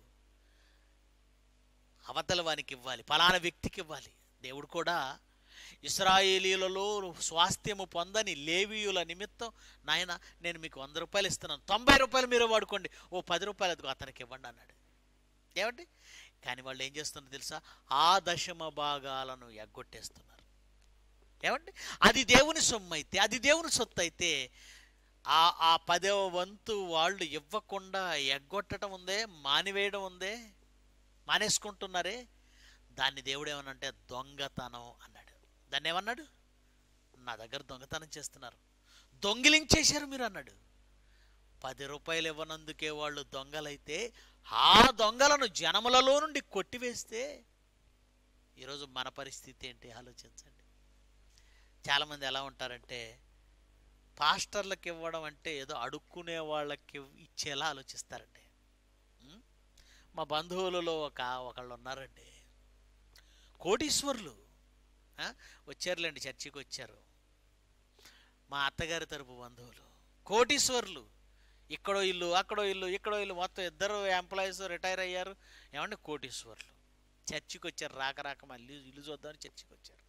అవతల వానికి ఇవ్వాలి ఫలానా వ్యక్తికి ఇవ్వాలి దేవుడు కూడా ఇస్రాయేలీలలో స్వాస్థ్యము పొందని లేవీయుల నిమిత్తం నాయన నేను మీకు వంద రూపాయలు ఇస్తున్నాను తొంభై రూపాయలు మీరే వాడుకోండి ఓ పది రూపాయలు అదిగో అతనికి ఇవ్వండి అన్నాడు ఏమండి కానీ వాళ్ళు ఏం చేస్తున్నారు తెలుసా ఆ దశమ భాగాలను ఎగ్గొట్టేస్తున్నారు ఏమండి అది దేవుని సొమ్ము అయితే అది దేవుని సొత్తు అయితే ఆ ఆ పదవ వంతు వాళ్ళు ఇవ్వకుండా ఎగ్గొట్టడం ఉందే మానివేయడం ఉందే మానేసుకుంటున్నారే దాన్ని దేవుడు ఏమనంటే దొంగతనం అన్నాడు దాన్ని ఏమన్నాడు నా దగ్గర దొంగతనం చేస్తున్నారు దొంగిలించేశారు మీరు అన్నాడు పది రూపాయలు ఇవ్వనందుకే వాళ్ళు దొంగలైతే ఆ దొంగలను జనములలో నుండి కొట్టివేస్తే ఈరోజు మన పరిస్థితి ఏంటి ఆలోచించండి చాలామంది ఎలా ఉంటారంటే పాస్టర్లకు ఇవ్వడం అంటే ఏదో అడుక్కునే వాళ్ళకి ఇచ్చేలా ఆలోచిస్తారండి ఉం? మా బంధువులలో ఒక ఒకళ్ళు ఉన్నారండి కోటీశ్వర్లు ఆ? వచ్చారులేండి చర్చికి వచ్చారు మా అత్తగారి తరపు బంధువులు కోటీశ్వర్లు ఇక్కడో ఇల్లు అక్కడో ఇల్లు ఇక్కడో ఇల్లు మొత్తం ఇద్దరు ఎంప్లాయీస్ రిటైర్ అయ్యారు ఏమంటే కోటీశ్వర్లు చర్చికి వచ్చారు రాక రాక మళ్ళీ ఇల్లు చూద్దామని చర్చికి వచ్చారు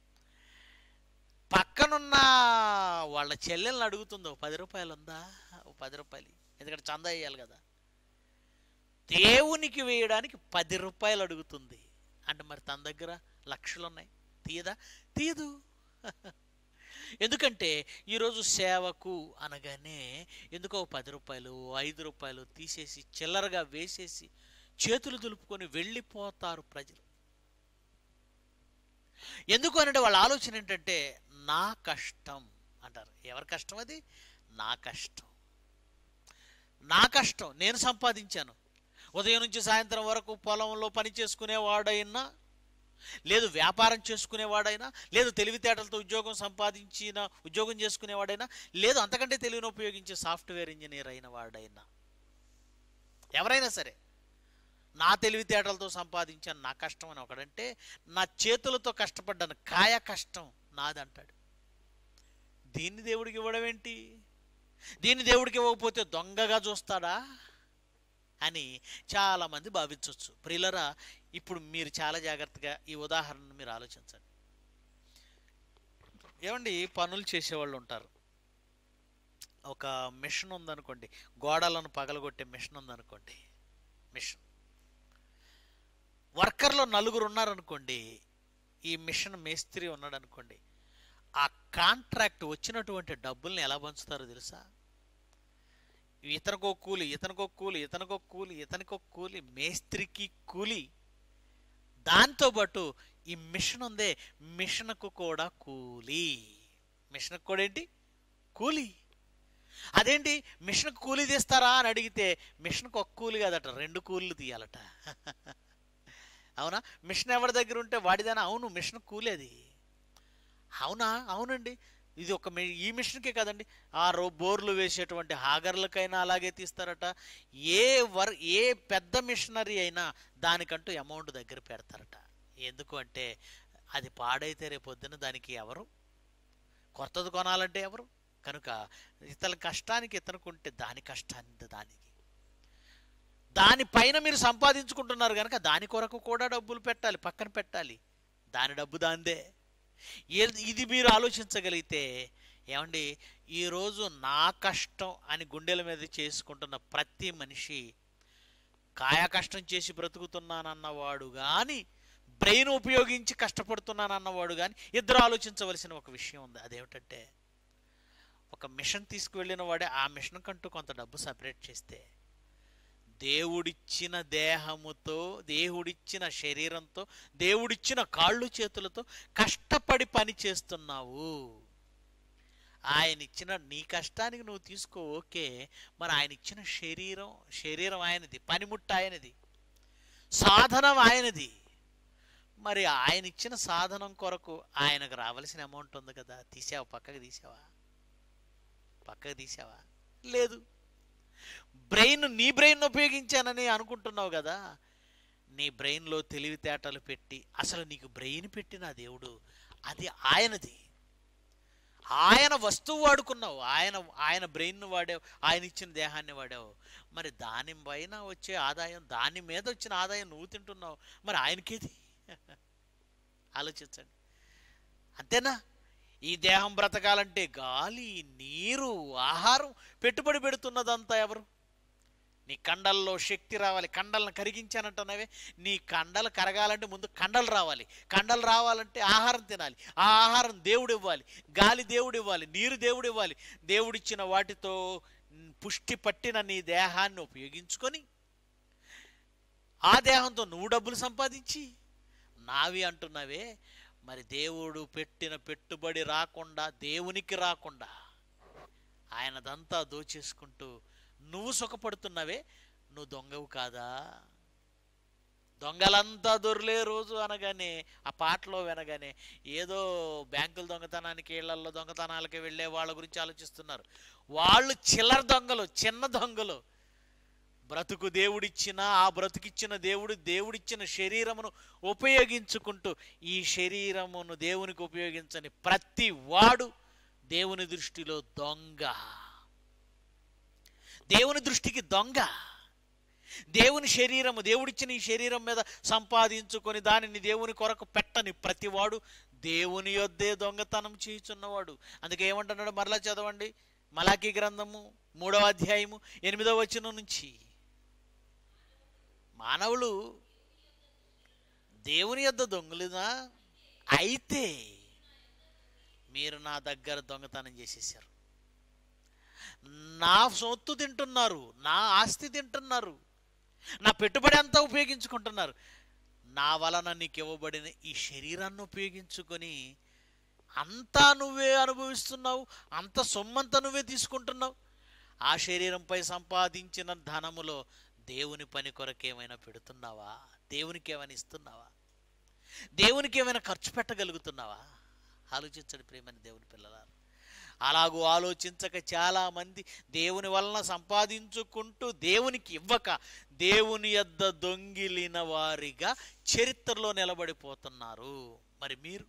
పక్కనున్న వాళ్ళ చెల్లెల్ని అడుగుతుంది ఒక పది రూపాయలు ఉందా ఒక పది రూపాయలు ఎందుకంటే చందా వేయాలి కదా దేవునికి వేయడానికి పది రూపాయలు అడుగుతుంది అంటే మరి తన దగ్గర లక్షలు ఉన్నాయి తీయదా తీయదు ఎందుకంటే ఈరోజు సేవకు అనగానే ఎందుకో పది రూపాయలు ఐదు రూపాయలు తీసేసి చిల్లరగా వేసేసి చేతులు దులుపుకొని వెళ్ళిపోతారు ప్రజలు ఎందుకు అనంటే వాళ్ళ ఆలోచన ఏంటంటే నా కష్టం అంటారు ఎవరి కష్టం అది నా కష్టం నా కష్టం నేను సంపాదించాను ఉదయం నుంచి సాయంత్రం వరకు పొలంలో పని చేసుకునేవాడైనా లేదు వ్యాపారం చేసుకునేవాడైనా లేదు తెలివితేటలతో ఉద్యోగం సంపాదించిన ఉద్యోగం చేసుకునేవాడైనా లేదు అంతకంటే తెలివిని ఉపయోగించే సాఫ్ట్వేర్ ఇంజనీర్ అయిన వాడైనా ఎవరైనా సరే నా తెలివితేటలతో సంపాదించాను నా కష్టం అని ఒకడంటే నా చేతులతో కష్టపడ్డాను కాయ కష్టం నాదంటాడు దీన్ని దేవుడికి ఇవ్వడం ఏంటి దీన్ని దేవుడికి ఇవ్వకపోతే దొంగగా చూస్తాడా అని చాలామంది భావించవచ్చు ప్రియులరా ఇప్పుడు మీరు చాలా జాగ్రత్తగా ఈ ఉదాహరణను మీరు ఆలోచించండి ఏమండి పనులు చేసేవాళ్ళు ఉంటారు ఒక మిషన్ ఉందనుకోండి గోడలను పగలగొట్టే మిషన్ ఉందనుకోండి మిషన్ వర్కర్లో నలుగురు ఉన్నారనుకోండి ఈ మిషన్ మేస్త్రి ఉన్నాడు అనుకోండి ఆ కాంట్రాక్ట్ వచ్చినటువంటి డబ్బుల్ని ఎలా పంచుతారో తెలుసా ఇతనికో కూలి ఇతనికో కూలి ఇతనికో కూలి ఇతనికో కూలి మేస్త్రికి కూలి దాంతోపాటు ఈ మిషన్ ఉందే మిషన్కు కూడా కూలి మిషన్కు కూడా ఏంటి కూలి అదేంటి మిషన్కు కూలి తీస్తారా అని అడిగితే మిషన్కు ఒక కూలి కాదట రెండు కూలీలు తీయాలట అవునా మిషన్ ఎవరి దగ్గర ఉంటే వాడిదానా అవును మిషన్ కూలి అది అవునా అవునండి ఇది ఒక మి- ఈ మిషన్కే కదండి ఆ రో బోర్లు వేసేటువంటి హాగర్లకైనా అలాగే తీస్తారట ఏ వర్ ఏ పెద్ద మిషనరీ అయినా దానికంటూ అమౌంట్ దగ్గర పెడతారట ఎందుకు అంటే అది పాడైతే రేపొద్దున దానికి ఎవరు కొత్తది కొనాలంటే ఎవరు కనుక ఇతని కష్టానికి ఇతనుకుంటే దాని కష్టాన్ని దానికి దానిపైన మీరు సంపాదించుకుంటున్నారు కనుక దాని కొరకు కూడా డబ్బులు పెట్టాలి పక్కన పెట్టాలి దాని డబ్బు దాందే ఏ- ఇది మీరు ఆలోచించగలిగితే ఏమండి ఈరోజు నా కష్టం అని గుండెల మీద చేసుకుంటున్న ప్రతి మనిషి కాయ కష్టం చేసి బ్రతుకుతున్నానన్నవాడు కానీ బ్రెయిన్ ఉపయోగించి కష్టపడుతున్నానన్నవాడు కానీ ఇద్దరు ఆలోచించవలసిన ఒక విషయం ఉంది అదేమిటంటే ఒక మిషన్ తీసుకువెళ్ళిన వాడే ఆ మిషన్ కంటూ కొంత డబ్బు సపరేట్ చేస్తే దేవుడిచ్చిన దేహముతో దేవుడిచ్చిన శరీరంతో దేవుడిచ్చిన కాళ్ళు చేతులతో కష్టపడి పని చేస్తున్నావు ఆయన ఇచ్చిన నీ కష్టానికి నువ్వు తీసుకో ఓకే మరి ఆయన ఇచ్చిన శరీరం శరీరం ఆయనది పనిముట్టు ఆయనది సాధనం ఆయనది మరి ఆయన ఇచ్చిన సాధనం కొరకు ఆయనకు రావాల్సిన అమౌంట్ ఉంది కదా తీసావా పక్కకు తీసావా పక్కకు తీసావా లేదు బ్రెయిన్ నీ బ్రెయిన్ ఉపయోగించానని అనుకుంటున్నావు కదా నీ బ్రెయిన్లో తెలివితేటలు పెట్టి అసలు నీకు బ్రెయిన్ పెట్టిన ఆ దేవుడు అది ఆయనది ఆయన వస్తువు వాడుకున్నావు ఆయన ఆయన బ్రెయిన్ వాడావు ఆయన ఇచ్చిన దేహాన్ని వాడావు మరి దాని పైన వచ్చే ఆదాయం దాని మీద వచ్చిన ఆదాయం నువ్వు తింటున్నావు మరి ఆయనకేది ఆలోచించండి అంతేనా ఈ దేహం బ్రతకాలంటే గాలి నీరు ఆహారం పెట్టుబడి పెడుతున్నదంతా ఎవరు నీ కండల్లో శక్తి రావాలి కండలను కరిగించానంటున్నావే నీ కండలు కరగాలంటే ముందు కండలు రావాలి కండలు రావాలంటే ఆహారం తినాలి ఆ ఆహారం దేవుడు ఇవ్వాలి గాలి దేవుడు ఇవ్వాలి నీరు దేవుడు ఇవ్వాలి దేవుడిచ్చిన వాటితో పుష్టి పట్టిన నీ దేహాన్ని ఉపయోగించుకొని ఆ దేహంతో నువ్వు డబ్బులు సంపాదించి నావి అంటున్నావే మరి దేవుడు పెట్టిన పెట్టుబడి రాకుండా దేవునికి రాకుండా ఆయనదంతా దోచేసుకుంటూ నువ్వు సుఖపడుతున్నావే నువ్వు దొంగవు కాదా దొంగలంతా దొరలే రోజు అనగానే ఆ పాటలో వినగానే ఏదో బ్యాంకుల దొంగతనానికి ఇళ్లలో దొంగతనాలకి వెళ్ళే వాళ్ళ గురించి ఆలోచిస్తున్నారు వాళ్ళు చిల్లర దొంగలు చిన్న దొంగలు బ్రతుకు దేవుడిచ్చిన ఆ బ్రతుకిచ్చిన దేవుడు దేవుడిచ్చిన శరీరమును ఉపయోగించుకుంటూ ఈ శరీరమును దేవునికి ఉపయోగించని ప్రతి వాడు దేవుని దృష్టిలో దొంగ దేవుని దృష్టికి దొంగ దేవుని శరీరము దేవుడిచ్చిన ఈ శరీరం మీద సంపాదించుకొని దానిని దేవుని కొరకు పెట్టని ప్రతివాడు దేవుని యొద్దే దొంగతనం చేయుచున్నవాడు అందుకే ఏమంటున్నాడు మరలా చదవండి మలాకి గ్రంథము మూడవ అధ్యాయము ఎనిమిదవ వచనం నుంచి మానవులు దేవుని యొద్ద దొంగలునా అయితే మీరు నా దగ్గర దొంగతనం చేసేసారు నా సొత్తు తింటున్నారు నా ఆస్తి తింటున్నారు నా పెట్టుబడి అంతా ఉపయోగించుకుంటున్నారు నా వలన నీకు ఇవ్వబడిన ఈ శరీరాన్ని ఉపయోగించుకొని అంతా నువ్వే అనుభవిస్తున్నావు అంత సొమ్మంతా నువ్వే తీసుకుంటున్నావు ఆ శరీరంపై సంపాదించిన ధనములో దేవుని పని కొరకు ఏమైనా పెడుతున్నావా దేవునికి ఏమైనా ఇస్తున్నావా దేవునికి ఏమైనా ఖర్చు పెట్టగలుగుతున్నావా ఆలోచించండి ప్రేమని దేవుని పిల్లలారు అలాగూ ఆలోచించక చాలా మంది దేవుని వలన సంపాదించుకుంటూ దేవునికి ఇవ్వక దేవుని యొద్ద దొంగిలిన వారిగా చరిత్రలో నిలబడిపోతున్నారు మరి మీరు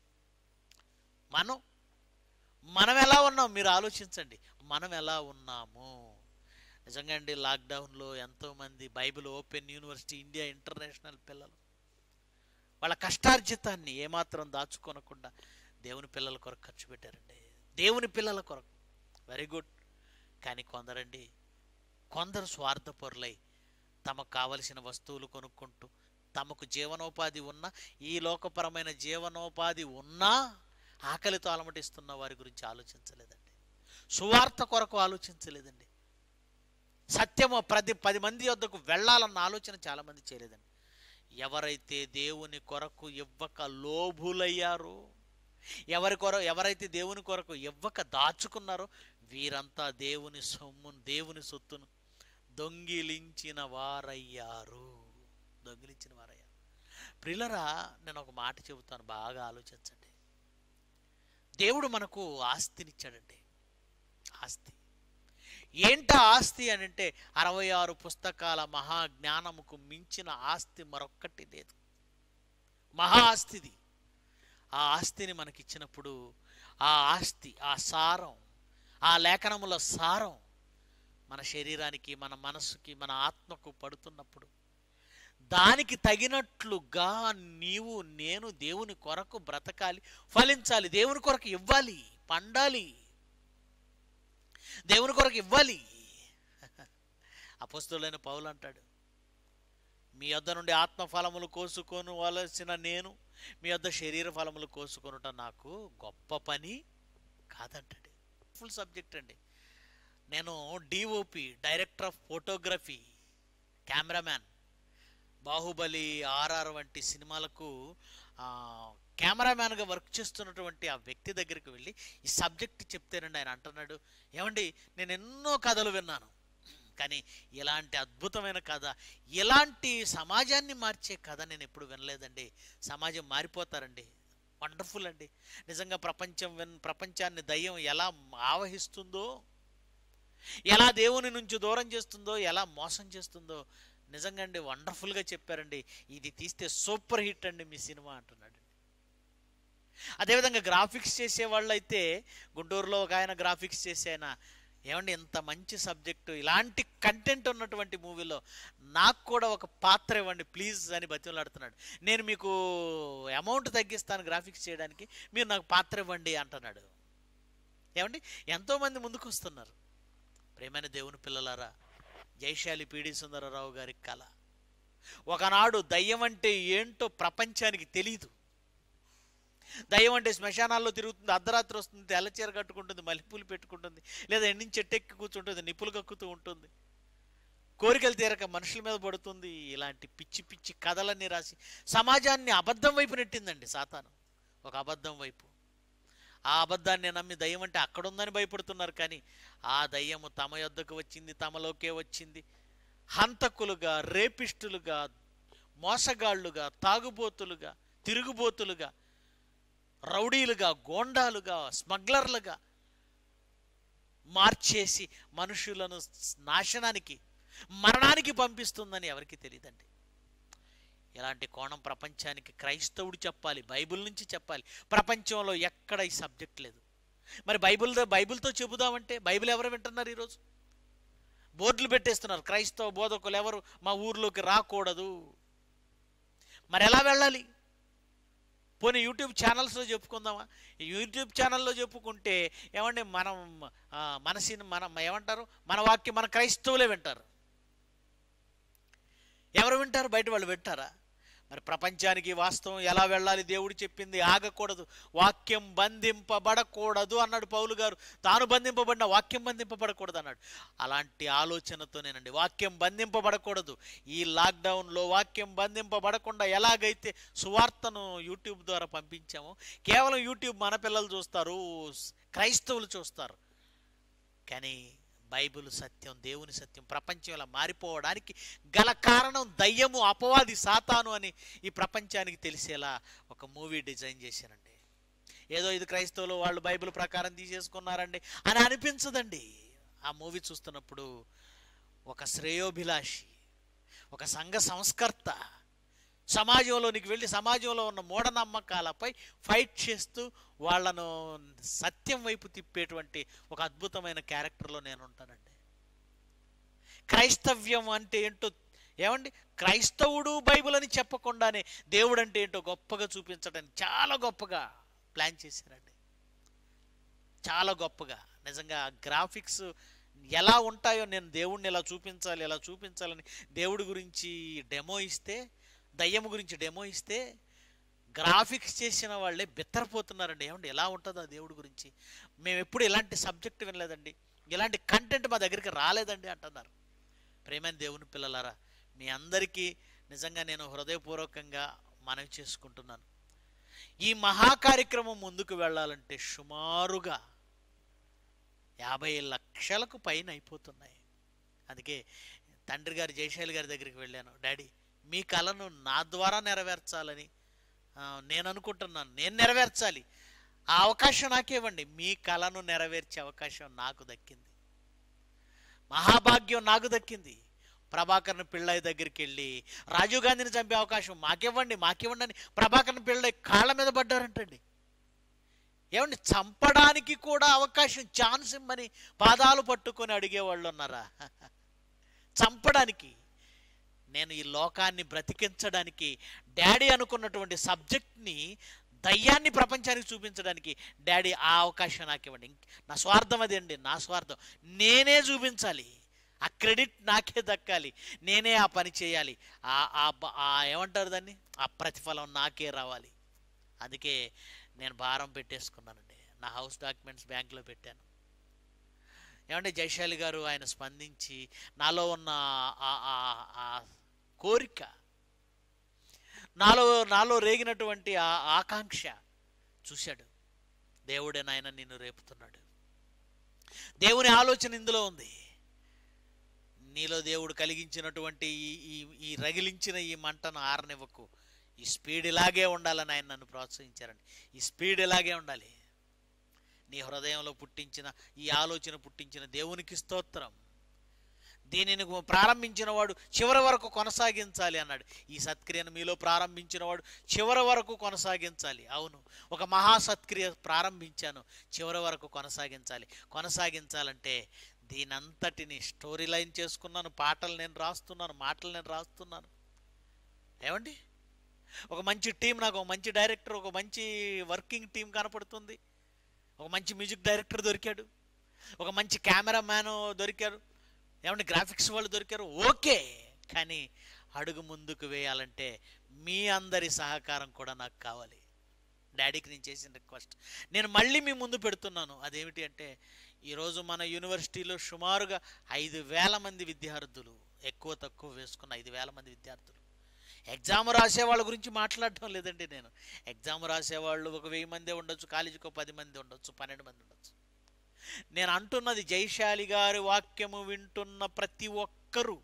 మనం మనం ఎలా ఉన్నాం మీరు ఆలోచించండి మనం ఎలా ఉన్నాము నిజంగా అండి లాక్డౌన్లో ఎంతోమంది Bible open university India international పిల్లలు వాళ్ళ కష్టార్జితాన్ని ఏమాత్రం దాచుకోనకుండా దేవుని పిల్లల కొరకు ఖర్చు పెట్టారండి దేవుని పిల్లల కొరకు వెరీ గుడ్ కానీ కొందరండి కొందరు స్వార్థపరులై తమకు కావలసిన వస్తువులు కొనుక్కుంటూ తమకు జీవనోపాధి ఉన్న ఈ లోకపరమైన జీవనోపాధి ఉన్నా ఆకలితో అలమటిస్తున్న వారి గురించి ఆలోచించలేదండి సువార్త కొరకు ఆలోచించలేదండి సత్యము ప్రతి పది మంది వద్దకు వెళ్ళాలన్న ఆలోచన చాలామంది చేయలేదండి ఎవరైతే దేవుని కొరకు ఇవ్వక లోభులయ్యారో ఎవరి కొర ఎవరైతే దేవుని కొరకు ఇవ్వక దాచుకున్నారో వీరంతా దేవుని సొమ్మును దేవుని సొత్తును దొంగిలించిన వారయ్యారు దొంగిలించిన వారయ్యారు ప్రిలరా నేను ఒక మాట చెబుతాను బాగా ఆలోచించండి దేవుడు మనకు ఆస్తినిచ్చాడండి ఆస్తి ఏంట ఆస్తి అని అంటే అరవై ఆరు పుస్తకాల మహా జ్ఞానముకు మించిన ఆస్తి మరొక్కటి లేదు మహా ఆస్తిది ఆ ఆస్తిని మనకిచ్చినప్పుడు ఆ ఆస్తి ఆ సారం ఆ లేఖనముల సారం మన శరీరానికి మన మనస్సుకి మన ఆత్మకు పడుతున్నప్పుడు దానికి తగినట్లుగా నీవు నేను దేవుని కొరకు బ్రతకాలి ఫలించాలి దేవుని కొరకు ఇవ్వాలి పండాలి దేవుని కొరకు ఇవ్వాలి అపస్తులైన పౌలు అంటాడు మీ వద్ద నుండి ఆత్మ ఫలములు కోసుకోవలసిన నేను మీ వద్ద శరీర ఫలములు కోసుకొనుట నాకు గొప్ప పని కాదంటాడు ఫుల్ సబ్జెక్ట్ అండి నేను DOP director of photography cameraman Baahubali RR వంటి సినిమాలకు ఆ, కెమెరామ్యాన్గా వర్క్ చేస్తున్నటువంటి ఆ వ్యక్తి దగ్గరికి వెళ్ళి ఈ సబ్జెక్ట్ చెప్తేనండి ఆయన అంటున్నాడు ఏమండి నేను ఎన్నో కథలు విన్నాను కానీ ఇలాంటి అద్భుతమైన కథ ఇలాంటి సమాజాన్ని మార్చే కథ నేను ఎప్పుడు వినలేదండి సమాజం మారిపోతారండి వండర్ఫుల్ అండి నిజంగా ప్రపంచం విన్ ప్రపంచాన్ని దయ్యం ఎలా ఆవహిస్తుందో ఎలా దేవుని నుంచి దూరం చేస్తుందో ఎలా మోసం చేస్తుందో నిజంగా అండి వండర్ఫుల్గా చెప్పారండి ఇది తీస్తే సూపర్ హిట్ అండి మీ సినిమా అంటున్నాడు అదేవిధంగా గ్రాఫిక్స్ చేసే వాళ్ళు అయితే గుంటూరులో ఒక ఆయన గ్రాఫిక్స్ చేసే ఆయన ఏమండి ఇంత మంచి సబ్జెక్టు ఇలాంటి కంటెంట్ ఉన్నటువంటి మూవీలో నాకు కూడా ఒక పాత్ర ఇవ్వండి ప్లీజ్ అని బతిమలాడుతున్నాడు నేను మీకు అమౌంట్ తగ్గిస్తాను గ్రాఫిక్స్ చేయడానికి మీరు నాకు పాత్ర ఇవ్వండి అంటున్నాడు ఏమండి ఎంతోమంది ముందుకు వస్తున్నారు ప్రేమైన దేవుని పిల్లలారా జైశాలి పీడి సుందరరావు గారి కళ ఒకనాడు దయ్యం అంటే ఏంటో ప్రపంచానికి తెలియదు దయ్యం అంటే శ్మశానాల్లో తిరుగుతుంది అర్ధరాత్రి వస్తుంది తెల్లచీర కట్టుకుంటుంది మల్లెపూలు పెట్టుకుంటుంది లేదా ఎండిన చెట్టెక్కి కూర్చుంటుంది నిప్పులు కక్కుతూ ఉంటుంది కోరికలు తీరక మనుషుల మీద పడుతుంది ఇలాంటి పిచ్చి పిచ్చి కథలన్నీ రాసి సమాజాన్ని అబద్ధం వైపు నెట్టిందండి సాతాను ఒక అబద్ధం వైపు ఆ అబద్ధాన్ని నమ్మి దయ్యం అంటే అక్కడ ఉందని భయపడుతున్నారు కానీ ఆ దయ్యము తమ యొద్దకు వచ్చింది తమలోకే వచ్చింది హంతకులుగా రేపిస్టులుగా మోసగాళ్ళుగా తాగుబోతులుగా తిరుగుబోతులుగా రౌడీలుగా గోండాలుగా స్మగ్లర్లుగా మార్చేసి మనుషులను నాశనానికి మరణానికి పంపిస్తుందని ఎవరికి తెలియదండి ఇలాంటి కోణం ప్రపంచానికి క్రైస్తవుడు చెప్పాలి బైబిల్ నుంచి చెప్పాలి ప్రపంచంలో ఎక్కడ ఈ సబ్జెక్ట్ లేదు మరి బైబిల్ బైబిల్తో చెబుదామంటే బైబిల్ ఎవరు వింటున్నారు ఈరోజు బోర్డులు పెట్టేస్తున్నారు క్రైస్తవ బోధకులు ఎవరు మా ఊర్లోకి రాకూడదు మరి ఎలా వెళ్ళాలి పోనీ యూట్యూబ్ ఛానల్స్లో చెప్పుకుందామా ఈ యూట్యూబ్ ఛానల్లో చెప్పుకుంటే ఏమండి మనం ఆ, మన సిని మన ఏమంటారు మన వాక్యం మన క్రైస్తవులే వింటారు ఎవరు వింటారు బయట వాళ్ళు వింటారా మరి ప్రపంచానికి వాస్తవం ఎలా వెళ్ళాలి దేవుడు చెప్పింది ఆగకూడదు వాక్యం బంధింపబడకూడదు అన్నాడు పౌలు గారు తాను బంధింపబడిన వాక్యం బంధింపబడకూడదు అన్నాడు అలాంటి ఆలోచనతోనేనండి వాక్యం బంధింపబడకూడదు ఈ లాక్డౌన్లో వాక్యం బంధింపబడకుండా ఎలాగైతే సువార్తను యూట్యూబ్ ద్వారా పంపించామో కేవలం యూట్యూబ్ మన పిల్లలు చూస్తారు క్రైస్తవులు చూస్తారు కానీ బైబిల్ సత్యం దేవుని సత్యం ప్రపంచం ఇలా మారిపోవడానికి గల కారణం దయ్యము అపవాది సాతాను అని ఈ ప్రపంచానికి తెలిసేలా ఒక మూవీ డిజైన్ చేశానండి ఏదో ఇది క్రైస్తవులు వాళ్ళు బైబిల్ ప్రకారం తీసేసుకున్నారండి అని అనిపించదండి ఆ మూవీ చూస్తున్నప్పుడు ఒక శ్రేయోభిలాషి ఒక సంఘ సంస్కర్త సమాజంలోనికి వెళ్ళి సమాజంలో ఉన్న మూఢనమ్మకాలపై ఫైట్ చేస్తూ వాళ్ళను సత్యం వైపు తిప్పేటువంటి ఒక అద్భుతమైన క్యారెక్టర్లో నేను ఉంటానండి క్రైస్తవ్యం అంటే ఏంటో ఏమండి క్రైస్తవుడు బైబిల్ అని చెప్పకుండానే దేవుడు అంటే ఏంటో గొప్పగా చూపించడానికి చాలా గొప్పగా ప్లాన్ చేశారండి చాలా గొప్పగా నిజంగా గ్రాఫిక్స్ ఎలా ఉంటాయో నేను దేవుడిని ఎలా చూపించాలి ఎలా చూపించాలని దేవుడి గురించి డెమో ఇస్తే దయ్యం గురించి డెమో ఇస్తే గ్రాఫిక్స్ చేసిన వాళ్ళే బెత్తరపోతున్నారండి ఏమండి ఎలా ఉంటుందో ఆ దేవుడి గురించి మేము ఎప్పుడు ఇలాంటి సబ్జెక్ట్ వినలేదండి ఇలాంటి కంటెంట్ మా దగ్గరికి రాలేదండి అంటున్నారు ప్రేమైన దేవుని పిల్లలారా మీ అందరికీ నిజంగా నేను హృదయపూర్వకంగా మనవి చేసుకుంటున్నాను ఈ మహా కార్యక్రమం ముందుకు వెళ్ళాలంటే సుమారుగా యాభై లక్షలకు పైన అయిపోతున్నాయి అందుకే తండ్రి గారు జయశైలి గారి దగ్గరికి వెళ్ళాను డాడీ మీ కళను నా ద్వారా నెరవేర్చాలని ఆ, నేను అనుకుంటున్నాను నేను నెరవేర్చాలి ఆ అవకాశం నాకివ్వండి మీ కళను నెరవేర్చే అవకాశం నాకు దక్కింది మహాభాగ్యం నాకు దక్కింది ప్రభాకర్ని పిళ్ళయ్య దగ్గరికి వెళ్ళి రాజీవ్ గాంధీని చంపే అవకాశం మాకివ్వండి మాకివ్వండి అని ప్రభాకర్ని పిళ్ళయ్య కాళ్ళ మీద పడ్డారంటండి ఏమండి చంపడానికి కూడా అవకాశం ఛాన్స్ ఇమ్మని పాదాలు పట్టుకొని అడిగేవాళ్ళు ఉన్నారా చంపడానికి నేను ఈ లోకాన్ని బ్రతికించడానికి డాడీ అనుకున్నటువంటి సబ్జెక్ట్ని దయ్యాన్ని ప్రపంచానికి చూపించడానికి డాడీ ఆ అవకాశం నాకు ఇవ్వండి ఇంక- నా స్వార్థం అది అండి నా స్వార్థం నేనే చూపించాలి ఆ క్రెడిట్ నాకే దక్కాలి నేనే ఆ పని చేయాలి ఆ ఆ బ- ఆ ఏమంటారు దాన్ని ఆ ప్రతిఫలం నాకే రావాలి అందుకే నేను భారం పెట్టేసుకున్నానండి నా హౌస్ డాక్యుమెంట్స్ బ్యాంక్లో పెట్టాను ఏమంటే జైశాలి గారు ఆయన స్పందించి నాలో ఉన్న ఆ- ఆ- ఆ కోరిక నాలో నాలో రేగినటువంటి ఆ ఆకాంక్ష చూశాడు దేవుడే నాయన నిన్ను రేపుతున్నాడు దేవుని ఆలోచన ఇందులో ఉంది నీలో దేవుడు కలిగించినటువంటి ఈ ఈ ఈ రగిలించిన ఈ మంటను ఆరనివ్వకు ఈ స్పీడ్ ఇలాగే ఉండాలని ఆయన నన్ను ప్రోత్సహించారండి ఈ స్పీడ్ ఇలాగే ఉండాలి నీ హృదయంలో పుట్టించిన ఈ ఆలోచన పుట్టించిన దేవునికి స్తోత్రం దీనిని ప్రారంభించిన వాడు చివరి వరకు కొనసాగించాలి అన్నాడు ఈ సత్క్రియను మీలో ప్రారంభించిన వాడు చివరి వరకు కొనసాగించాలి అవును ఒక మహా సత్క్రియ ప్రారంభించాను చివరి వరకు కొనసాగించాలి కొనసాగించాలంటే దీనంతటిని స్టోరీ లైన్ చేసుకున్నాను పాటలు నేను రాస్తున్నాను మాటలు నేను రాస్తున్నాను ఏమండి ఒక మంచి టీం నాకు ఒక మంచి డైరెక్టర్ ఒక మంచి వర్కింగ్ టీం కనపడుతుంది ఒక మంచి మ్యూజిక్ డైరెక్టర్ దొరికాడు ఒక మంచి కెమెరా మ్యాన్ దొరికారు ఏమంటే గ్రాఫిక్స్ వాళ్ళు దొరికారు ఓకే కానీ అడుగు ముందుకు వేయాలంటే మీ అందరి సహకారం కూడా నాకు కావాలి డాడీకి నేను చేసిన రిక్వెస్ట్ నేను మళ్ళీ మీ ముందు పెడుతున్నాను అదేమిటి అంటే ఈరోజు మన యూనివర్సిటీలో సుమారుగా ఐదు వేల మంది విద్యార్థులు ఎక్కువ తక్కువ వేసుకున్న ఐదు వేల మంది విద్యార్థులు ఎగ్జామ్ రాసే వాళ్ళ గురించి మాట్లాడటం లేదండి నేను ఎగ్జామ్ రాసేవాళ్ళు ఒక వెయ్యి మందే ఉండొచ్చు కాలేజీకి ఒక పది మంది ఉండొచ్చు పన్నెండు మంది ఉండొచ్చు నేను అంటున్నది జైశాలి గారి వాక్యము వింటున్న ప్రతి ఒక్కరూ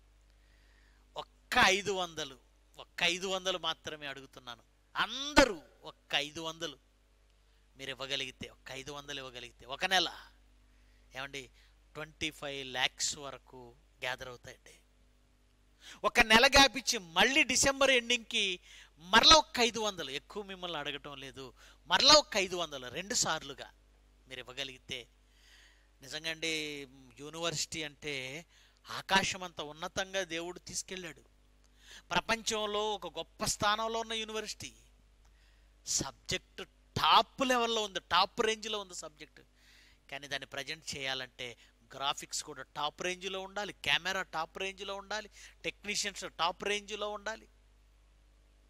ఒక్క ఐదు వందలు ఒక్క ఐదు వందలు మాత్రమే అడుగుతున్నాను అందరూ ఒక్క ఐదు వందలు మీరు ఇవ్వగలిగితే ఒక్క ఐదు వందలు ఇవ్వగలిగితే ఒక నెల ఏమండి ట్వంటీ ఫైవ్ ల్యాక్స్ వరకు గ్యాదర్ అవుతాయండి ఒక నెల గ్యాప్ ఇచ్చి మళ్ళీ డిసెంబర్ ఎండింగ్కి మరలా ఒక్క ఐదు వందలు ఎక్కువ మిమ్మల్ని అడగటం లేదు మరలా ఒక్క ఐదు వందలు రెండు సార్లుగా మీరు ఇవ్వగలిగితే నిజంగా అండి యూనివర్సిటీ అంటే ఆకాశం అంత ఉన్నతంగా దేవుడు తీసుకెళ్ళాడు ప్రపంచంలో ఒక గొప్ప స్థానంలో ఉన్న యూనివర్సిటీ సబ్జెక్ట్ టాప్ లెవెల్లో ఉంది టాప్ రేంజ్లో ఉంది సబ్జెక్ట్ కానీ దాన్ని ప్రజెంట్ చేయాలంటే గ్రాఫిక్స్ కూడా టాప్ రేంజ్లో ఉండాలి కెమెరా టాప్ రేంజ్లో ఉండాలి టెక్నీషియన్స్ టాప్ రేంజ్లో ఉండాలి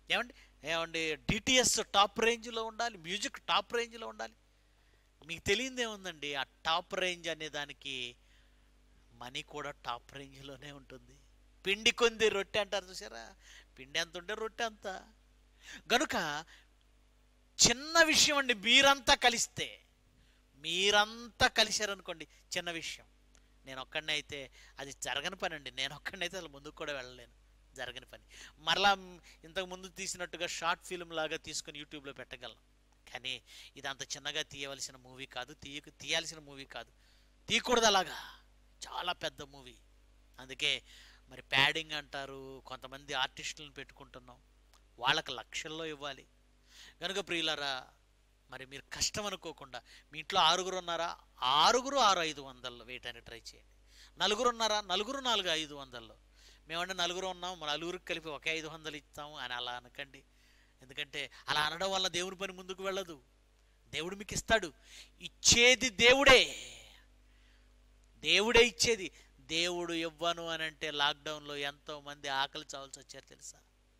ఏమండి ఏమండి డిటిఎస్ టాప్ రేంజ్లో ఉండాలి మ్యూజిక్ టాప్ రేంజ్లో ఉండాలి మీకు తెలియదే ఉందండి ఆ టాప్ రేంజ్ అనే దానికి మనీ కూడా టాప్ రేంజ్లోనే ఉంటుంది పిండి కొంది రొట్టె అంటారు చూసారా పిండి ఎంత ఉంటే రొట్టె అంత గనుక చిన్న విషయం అండి మీరంతా కలిస్తే మీరంతా కలిశారనుకోండి చిన్న విషయం నేను ఒక్కడినే అయితే అది జరగని పని అండి నేను ఒక్కడినైతే అసలు ముందుకు కూడా వెళ్ళలేను జరగని పని మరలా మ్, ఇంతకు ముందు తీసినట్టుగా షార్ట్ ఫిల్మ్ లాగా తీసుకుని యూట్యూబ్లో పెట్టగలను కానీ ఇది అంత చిన్నగా తీయవలసిన మూవీ కాదు తీయకు తీయాల్సిన మూవీ కాదు తీయకూడదు అలాగా చాలా పెద్ద మూవీ అందుకే మరి ప్యాడింగ్ అంటారు కొంతమంది ఆర్టిస్టులను పెట్టుకుంటున్నాం వాళ్ళకి లక్షల్లో ఇవ్వాలి కనుక ప్రియులరా మరి మీరు కష్టం అనుకోకుండా మీ ఇంట్లో ఆరుగురు ఉన్నారా ఆరుగురు ఆరు ఐదు వందల్లో వేయటానికి ట్రై చేయండి నలుగురు ఉన్నారా నలుగురు నాలుగు ఐదు వందల్లో మేమంటే నలుగురు ఉన్నాం మన నలుగురికి కలిపి ఒకే ఐదు వందలు ఇస్తాము అని అలా అనకండి ఎందుకంటే అలా అనడం వల్ల దేవుడి పని ముందుకు వెళ్ళదు దేవుడు మీకు ఇస్తాడు ఇచ్చేది దేవుడే దేవుడే ఇచ్చేది దేవుడు ఇవ్వను అని అంటే లాక్డౌన్లో ఎంతో మంది ఆకలి చావాల్సి వచ్చారు తెలుసా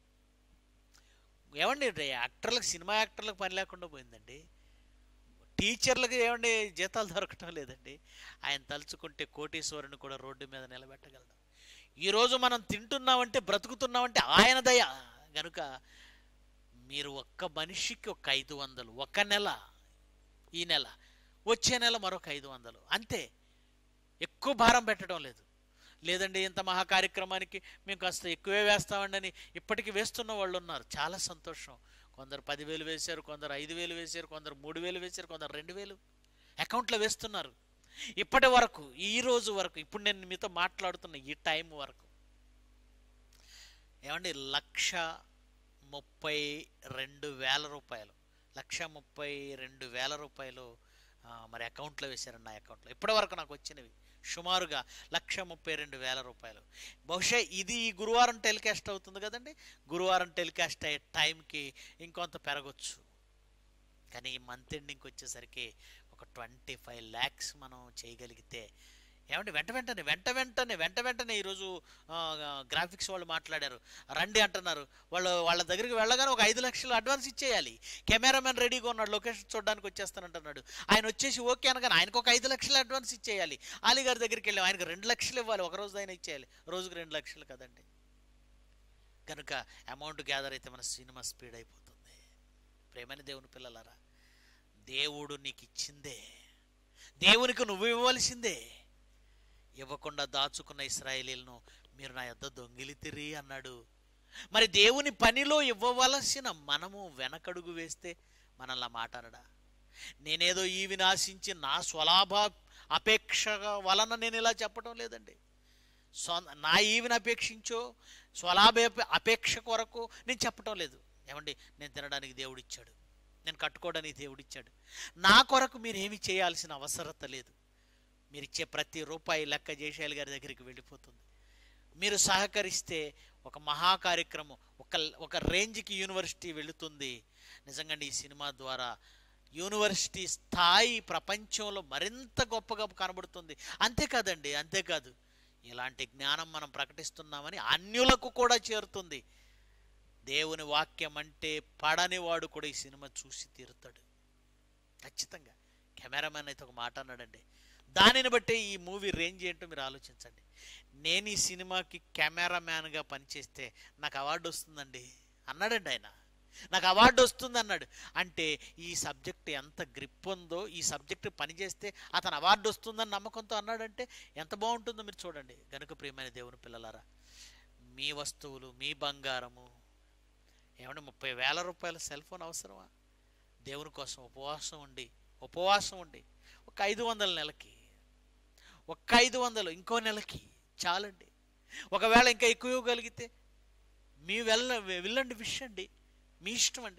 ఏమండి రే యాక్టర్లకు సినిమా యాక్టర్లకు పని లేకుండా పోయిందండి టీచర్లకు ఏమండి జీతాలు దొరకటం లేదండి ఆయన తలుచుకుంటే కోటీశ్వరుని కూడా రోడ్డు మీద నిలబెట్టగలడు ఈరోజు మనం తింటున్నామంటే బ్రతుకుతున్నామంటే ఆయన దయ గనుక మీరు ఒక్క మనిషికి ఒక ఐదు వందలు ఒక నెల ఈ నెల వచ్చే నెల మరొక ఐదు వందలు అంతే ఎక్కువ భారం పెట్టడం లేదు లేదండి ఇంత మహా కార్యక్రమానికి మేము కాస్త ఎక్కువే వేస్తామండి అని ఇప్పటికీ వేస్తున్న వాళ్ళు ఉన్నారు చాలా సంతోషం కొందరు పదివేలు వేశారు కొందరు ఐదు వేలు వేశారు కొందరు మూడు వేలు వేశారు కొందరు రెండు వేలు అకౌంట్లో వేస్తున్నారు ఇప్పటి వరకు ఈ రోజు వరకు ఇప్పుడు నేను మీతో మాట్లాడుతున్న ఈ టైం వరకు ఏమండి లక్ష ముప్పై రెండు వేల రూపాయలు లక్ష ముప్పై రెండు వేల రూపాయలు ఆ, మరి అకౌంట్లో వేశారు నా అకౌంట్లో ఇప్పటి వరకు నాకు వచ్చినవి సుమారుగా లక్ష ముప్పై రెండు వేల రూపాయలు బహుశా ఇది ఈ గురువారం టెలికాస్ట్ అవుతుంది కదండి గురువారం టెలికాస్ట్ అయ్యే టైంకి ఇంకొంత పెరగచ్చు కానీ ఈ మంత్ ఎండింగ్కి వచ్చేసరికి ఒక ట్వంటీ ఫైవ్ ల్యాక్స్ మనం చేయగలిగితే ఏమంటే వెంట వెంటనే వెంట వెంటనే వెంట వెంటనే ఈరోజు గ్రాఫిక్స్ వాళ్ళు మాట్లాడారు రండి అంటున్నారు వాళ్ళు వాళ్ళ దగ్గరికి వెళ్ళగానే ఒక ఐదు లక్షలు అడ్వాన్స్ ఇచ్చేయాలి కెమెరామెన్ రెడీగా ఉన్నాడు లొకేషన్ చూడడానికి వచ్చేస్తానంటున్నాడు ఆయన వచ్చేసి ఓకే అనగానే ఆయనకు ఒక ఐదు లక్షలు అడ్వాన్స్ ఇచ్చేయాలి అలీ గారి దగ్గరికి వెళ్ళాం ఆయనకు రెండు లక్షలు ఇవ్వాలి ఒక రోజు అయినా ఇచ్చేయాలి రోజుకు రెండు లక్షలు కదండి కనుక అమౌంట్ గ్యాదర్ అయితే మన సినిమా స్పీడ్ అయిపోతుంది ప్రేమని దేవుని పిల్లలారా దేవుడు నీకు ఇచ్చిందే దేవునికి నువ్వు ఇవ్వవలసిందే ఇవ్వకుండా దాచుకున్న ఇస్రాయేలీలను మీరు నా యొద్ద దొంగిలితిరి అన్నాడు మరి దేవుని పనిలో ఇవ్వవలసిన మనము వెనకడుగు వేస్తే మనల్ని మాట అనడా నేనేదో ఈ వినాశించి నా స్వలాభ అపేక్ష వలన నేను ఇలా చెప్పడం లేదండి స్వ నా ఈవిని అపేక్షించో స్వలాభ అపేక్ష కొరకు నేను చెప్పటం లేదు ఏమండి నేను తినడానికి దేవుడిచ్చాడు నేను కట్టుకోవడానికి దేవుడిచ్చాడు నా కొరకు మీరు ఏమి చేయాల్సిన అవసరత లేదు మీరు ఇచ్చే ప్రతి రూపాయి లెక్క జయశాలి గారి దగ్గరికి వెళ్ళిపోతుంది మీరు సహకరిస్తే ఒక మహా కార్యక్రమం ఒక ఒక రేంజ్కి యూనివర్సిటీ వెళుతుంది నిజంగా ఈ సినిమా ద్వారా యూనివర్సిటీ స్థాయి ప్రపంచంలో మరింత గొప్పగా కనబడుతుంది అంతేకాదండి అంతేకాదు ఇలాంటి జ్ఞానం మనం ప్రకటిస్తున్నామని అన్యులకు కూడా చేరుతుంది దేవుని వాక్యం అంటే పడని వాడు కూడా ఈ సినిమా చూసి తీరుతాడు ఖచ్చితంగా కెమెరామెన్ అయితే ఒక మాట అన్నాడండి దానిని బట్టి ఈ మూవీ రేంజ్ ఏంటో మీరు ఆలోచించండి నేను ఈ సినిమాకి కెమెరామ్యాన్గా పనిచేస్తే నాకు అవార్డు వస్తుందండి అన్నాడండి ఆయన నాకు అవార్డు వస్తుంది అన్నాడు అంటే ఈ సబ్జెక్ట్ ఎంత గ్రిప్ ఉందో ఈ సబ్జెక్ట్ పనిచేస్తే అతను అవార్డు వస్తుందని నమ్మకంతో అన్నాడంటే ఎంత బాగుంటుందో మీరు చూడండి గనుక ప్రియమైన దేవుని పిల్లలారా మీ వస్తువులు మీ బంగారము ఏమంటే ముప్పై వేల రూపాయల సెల్ ఫోన్ అవసరమా దేవుని కోసం ఉపవాసం ఉండి ఉపవాసం ఉండి ఒక ఐదు వందల నెలకి ఒక్క ఐదు వందలు ఇంకో నెలకి చాలండి ఒకవేళ ఇంకా ఎక్కువ ఇవ్వగలిగితే మీ వెళ్ళ వెళ్ళండి విష్ అండి మీ ఇష్టం అండి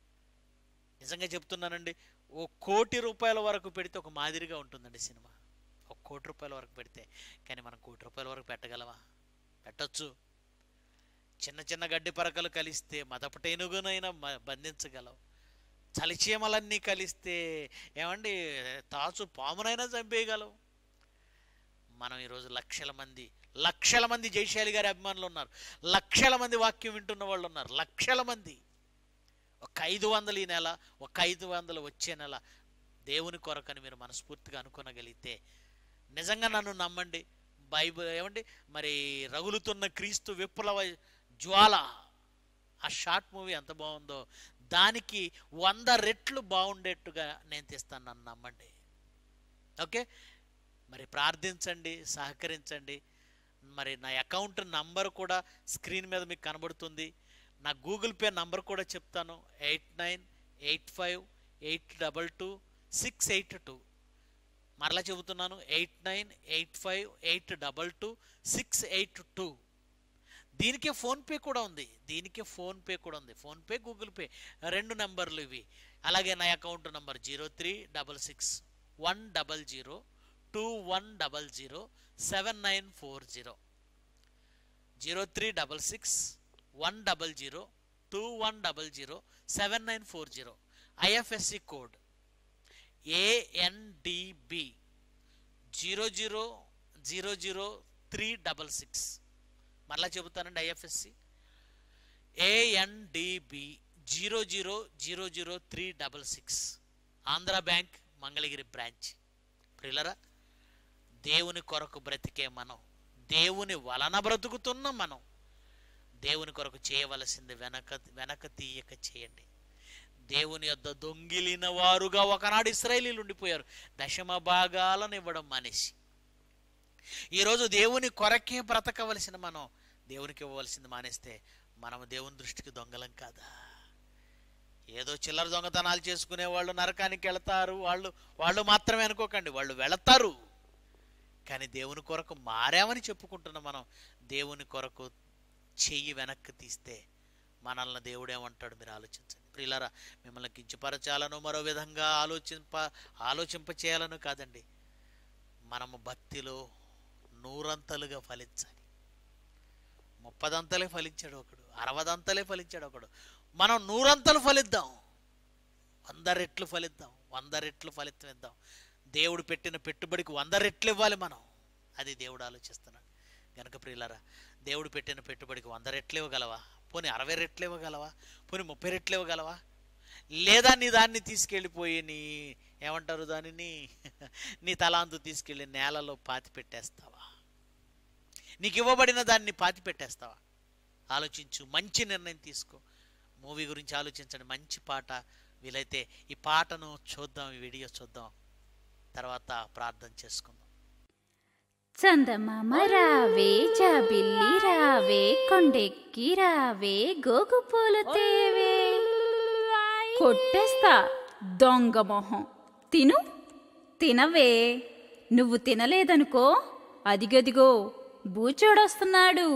నిజంగా చెప్తున్నానండి ఓ కోటి రూపాయల వరకు పెడితే ఒక మాదిరిగా ఉంటుందండి సినిమా ఒక కోటి రూపాయల వరకు పెడితే కానీ మనం కోటి రూపాయల వరకు పెట్టగలమా పెట్టొచ్చు చిన్న చిన్న గడ్డి పరకలు కలిస్తే మదపటేనుగునైనా మ- బంధించగలవు చలిచీమలన్నీ కలిస్తే ఏమండి తాచు పామునైనా చంపేయగలవు మనం ఈరోజు లక్షల మంది లక్షల మంది జయశాలి గారి అభిమానులు ఉన్నారు లక్షల మంది వాక్యం వింటున్న వాళ్ళు ఉన్నారు లక్షల మంది ఒక ఐదు వందలు ఈ నెల ఒక ఐదు వందలు వచ్చే నెల దేవుని కొరకని మీరు మనస్ఫూర్తిగా అనుకోనగలిగితే నిజంగా నన్ను నమ్మండి బైబిల్ ఏమండి మరి రగులుతున్న క్రీస్తు విప్లవ జ్వాల ఆ షార్ట్ మూవీ ఎంత బాగుందో దానికి వంద రెట్లు బాగుండేట్టుగా నేను తీస్తాను నన్ను నమ్మండి ఓకే మరి ప్రార్థించండి సహకరించండి మరి నా అకౌంట్ నంబర్ కూడా స్క్రీన్ మీద మీకు కనబడుతుంది నా గూగుల్ పే నంబర్ కూడా చెప్తాను eight nine eight five eight double two six eight two మరలా చెబుతున్నాను eight nine eight five eight double two six eight two దీనికే ఫోన్పే కూడా ఉంది దీనికే ఫోన్పే కూడా ఉంది ఫోన్పే గూగుల్ పే రెండు నెంబర్లు ఇవి అలాగే నా account number zero three double six one double zero two one double zero seven nine four zero zero three double six one double zero two one double zero seven nine four zero IFSC code ANDB zero zero zero zero three double six మరలా చెబుతానండి IFSC ANDB zero zero zero zero three double six Andhra bank Mangalagiri branch ప్రిల్లరా దేవుని కొరకు బ్రతికే మనం దేవుని వలన బ్రతుకుతున్న మనం దేవుని కొరకు చేయవలసింది వెనక వెనక తీయక చేయండి దేవుని యొద్ద దొంగిలిన వారుగా ఒకనాడు ఇస్రాయలీలు ఉండిపోయారు దశమ భాగాలను ఇవ్వడం మానేసి ఈరోజు దేవుని కొరకే బ్రతకవలసిన మనం దేవునికి ఇవ్వవలసింది మానేస్తే మనం దేవుని దృష్టికి దొంగలం కాదా ఏదో చిల్లర దొంగతనాలు చేసుకునే వాళ్ళు నరకానికి వెళతారు వాళ్ళు వాళ్ళు మాత్రమే అనుకోకండి వాళ్ళు వెళతారు కానీ దేవుని కొరకు మారామని చెప్పుకుంటున్న మనం దేవుని కొరకు చెయ్యి వెనక్కి తీస్తే మనల్ని దేవుడు ఏమంటాడు మీరు ఆలోచించండి ప్రియులారా మిమ్మల్ని కించపరచాలను మరో విధంగా ఆలోచింప ఆలోచింప చేయాలను కాదండి మనము భక్తిలో నూరంతలుగా ఫలించాలి ముప్పదంతలే ఫలించాడు ఒకడు అరవదంతలే ఫలించాడు ఒకడు మనం నూరంతలు ఫలిద్దాం వంద రెట్లు ఫలిద్దాం వంద రెట్లు ఫలితం ఇద్దాం దేవుడు పెట్టిన పెట్టుబడికి వంద రెట్లు ఇవ్వాలి మనం అది దేవుడు ఆలోచిస్తున్నాడు గనక ప్రియులారా దేవుడు పెట్టిన పెట్టుబడికి వంద రెట్లు ఇవ్వగలవా పోనీ అరవై రెట్లు ఇవ్వగలవా పోనీ ముప్పై రెట్లు ఇవ్వగలవా లేదా నీ దాన్ని తీసుకెళ్ళిపోయి నీ ఏమంటారు దానిని నీ తలాంతు తీసుకెళ్ళి నేలలో పాతి పెట్టేస్తావా నీకు ఇవ్వబడిన దాన్ని పాతి పెట్టేస్తావా ఆలోచించు మంచి నిర్ణయం తీసుకో మూవీ గురించి ఆలోచించండి మంచి పాట వీలైతే ఈ పాటను చూద్దాం ఈ వీడియో చూద్దాం తర్వాత ప్రార్థన చేసుకుందాం చందమామ రావే జాబిల్లి రావే కొండెక్కి రావే గోగు పూలు తేవే కొట్టేస్తా దొంగ మొహం తిను తినవే నువ్వు తినలేదనుకో అదిగదిగో బూచోడొస్తున్నాడు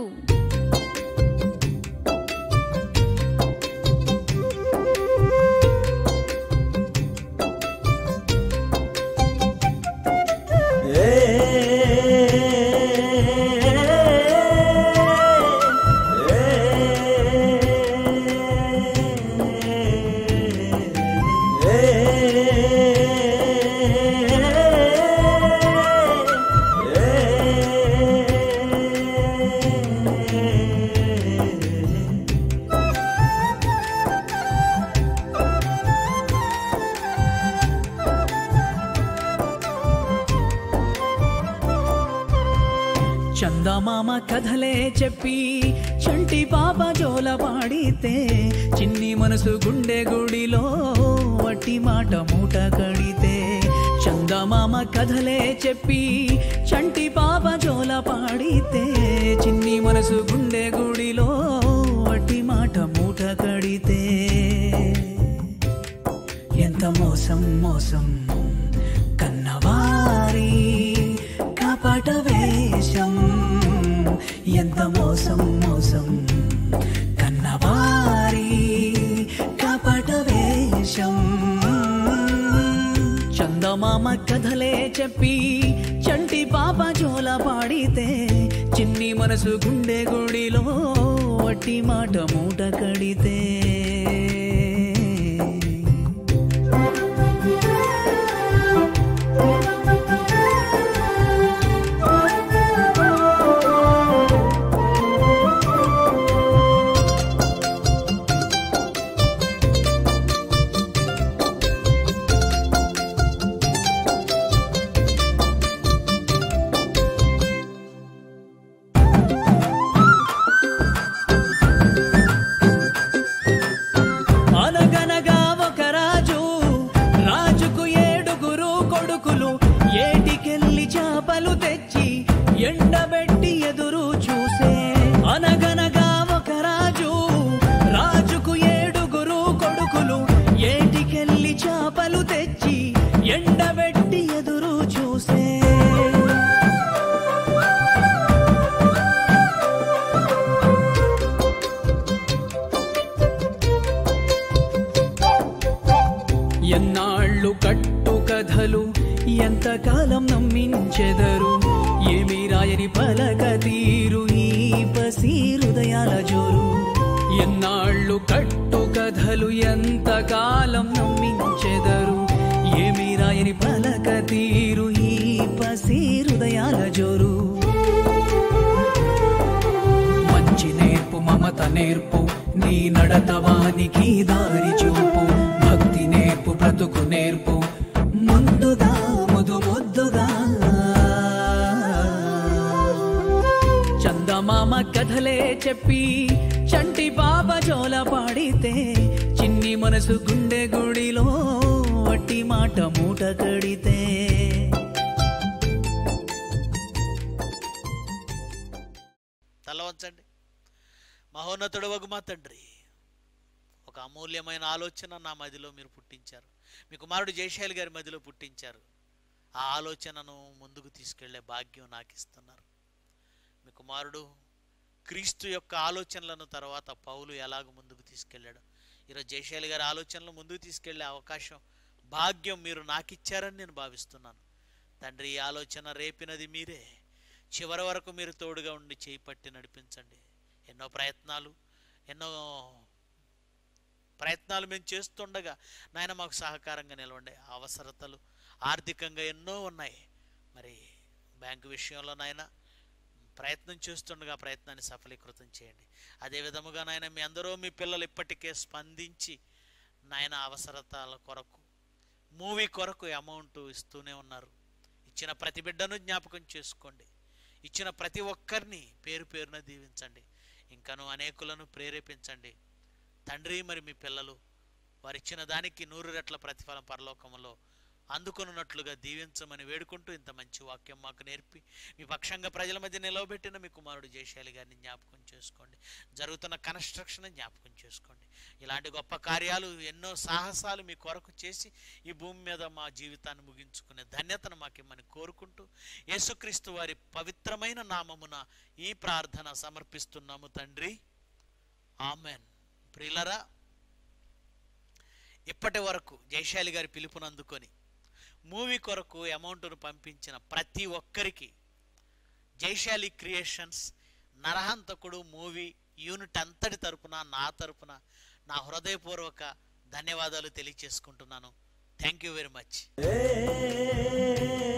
చందమామ కథలే చెప్పి చంటి పాప జోల పాడితే చిన్ని మనసు గుండె గుడిలో వట్టి మాట మూట కడితే చందమామ కథలే చెప్పి చంటి పాప జోల పాడితే చిన్ని మనసు గుండె గుడిలో వట్టి మాట మూట కడితే ఎంత మోసం మోసం కన్నవారి కపట వేషం ఎంత మోసం మోసం కన్నవారి కపట వేషం చందమామ కథలే చెప్పి చంటి పాప జోల పాడితే చిన్ని మనసు గుండె గుడిలో వట్టి మాట మూట కడితే ఎన్నాళ్ళు కట్టు కథలు ఎంతకాలం నమ్మించెదరు ఏమి రాయని పలక తీరు ఈ పసి హృదయాల జోరు ఎన్నాళ్ళు కట్టు కథలు ఎంతకాలం నమ్మించెదరు ఏమి రాయని పలక తీరు ఈ పసి హృదయాల జోరు మంచి నేర్పు మమత నేర్పు నీ నడతవానికి దారి చూపు భక్తి నేర్పు బ్రతుకు నేర్పు ముందుగా ముదు ముద్దుగా చందమామ కథలే చెప్పి చంటి పాప జోల పాడితే చిన్ని మనసు గుండె గుడిలో వట్టి మాట మూట కడితే తల వంచండి మహోన్నతుడు వగు మా తండ్రి ఒక అమూల్యమైన ఆలోచన నా మదిలో మీరు పుట్టించారు మీ కుమారుడు జయశైలి గారి మదిలో పుట్టించారు ఆ ఆలోచనను ముందుకు తీసుకెళ్లే భాగ్యం నాకు ఇస్తున్నారు మీ కుమారుడు క్రీస్తు యొక్క ఆలోచనలను తర్వాత పౌలు ఎలాగ ముందుకు తీసుకెళ్ళాడు ఈరోజు జయశైలి గారి ఆలోచనలు ముందుకు తీసుకెళ్లే అవకాశం భాగ్యం మీరు నాకు ఇచ్చారని నేను భావిస్తున్నాను తండ్రి ఈ ఆలోచన రేపినది మీరే చివరి వరకు మీరు తోడుగా ఉండి చేయి పట్టి నడిపించండి ఎన్నో ప్రయత్నాలు ఎన్నో ప్రయత్నాలు మేము చేస్తుండగా నాయన మాకు సహకారంగా నిలవండి అవసరతలు ఆర్థికంగా ఎన్నో ఉన్నాయి మరి బ్యాంకు విషయంలో నాయన ప్రయత్నం చేస్తుండగా ఆ ప్రయత్నాన్ని సఫలీకృతం చేయండి అదే విధముగా నాయన మీ అందరూ మీ పిల్లలు ఇప్పటికే స్పందించి నాయన అవసరతల కొరకు మూవీ కొరకు అమౌంట్ ఇస్తూనే ఉన్నారు ఇచ్చిన ప్రతి బిడ్డను జ్ఞాపకం చేసుకోండి ఇచ్చిన ప్రతి ఒక్కరిని పేరు పేరున దీవించండి ఇంకను అనేకులను ప్రేరేపించండి తండ్రి మరి మీ పిల్లలు వారిచ్చిన దానికి నూరు రెట్ల ప్రతిఫలం పరలోకములో అందుకొనున్నట్లుగా దీవించమని వేడుకుంటూ ఇంత మంచి వాక్యం మాకు నేర్పి మీ పక్షంగా ప్రజల మధ్య నిలవబెట్టిన మీ కుమారుడు జయశాలి గారిని జ్ఞాపకం చేసుకోండి జరుగుతున్న కన్స్ట్రక్షన్ జ్ఞాపకం చేసుకోండి ఇలాంటి గొప్ప కార్యాలు ఎన్నో సాహసాలు మీ కొరకు చేసి ఈ భూమి మీద మా జీవితాన్ని ముగించుకునే ధన్యతను మాకిమ్మని కోరుకుంటూ యేసుక్రీస్తు వారి పవిత్రమైన నామమున ఈ ప్రార్థన సమర్పిస్తున్నాము తండ్రి ఆమెన్ ప్రియులరా ఇప్పటి వరకు జయశాలి గారి పిలుపునందుకొని మూవీ కొరకు అమౌంట్ను పంపించిన ప్రతి ఒక్కరికి జైశాలి క్రియేషన్స్ నరహంతకుడు మూవీ యూనిట్ అంతటి తరపున నా తరపున నా హృదయపూర్వక ధన్యవాదాలు తెలియచేసుకుంటున్నాను thank you very much A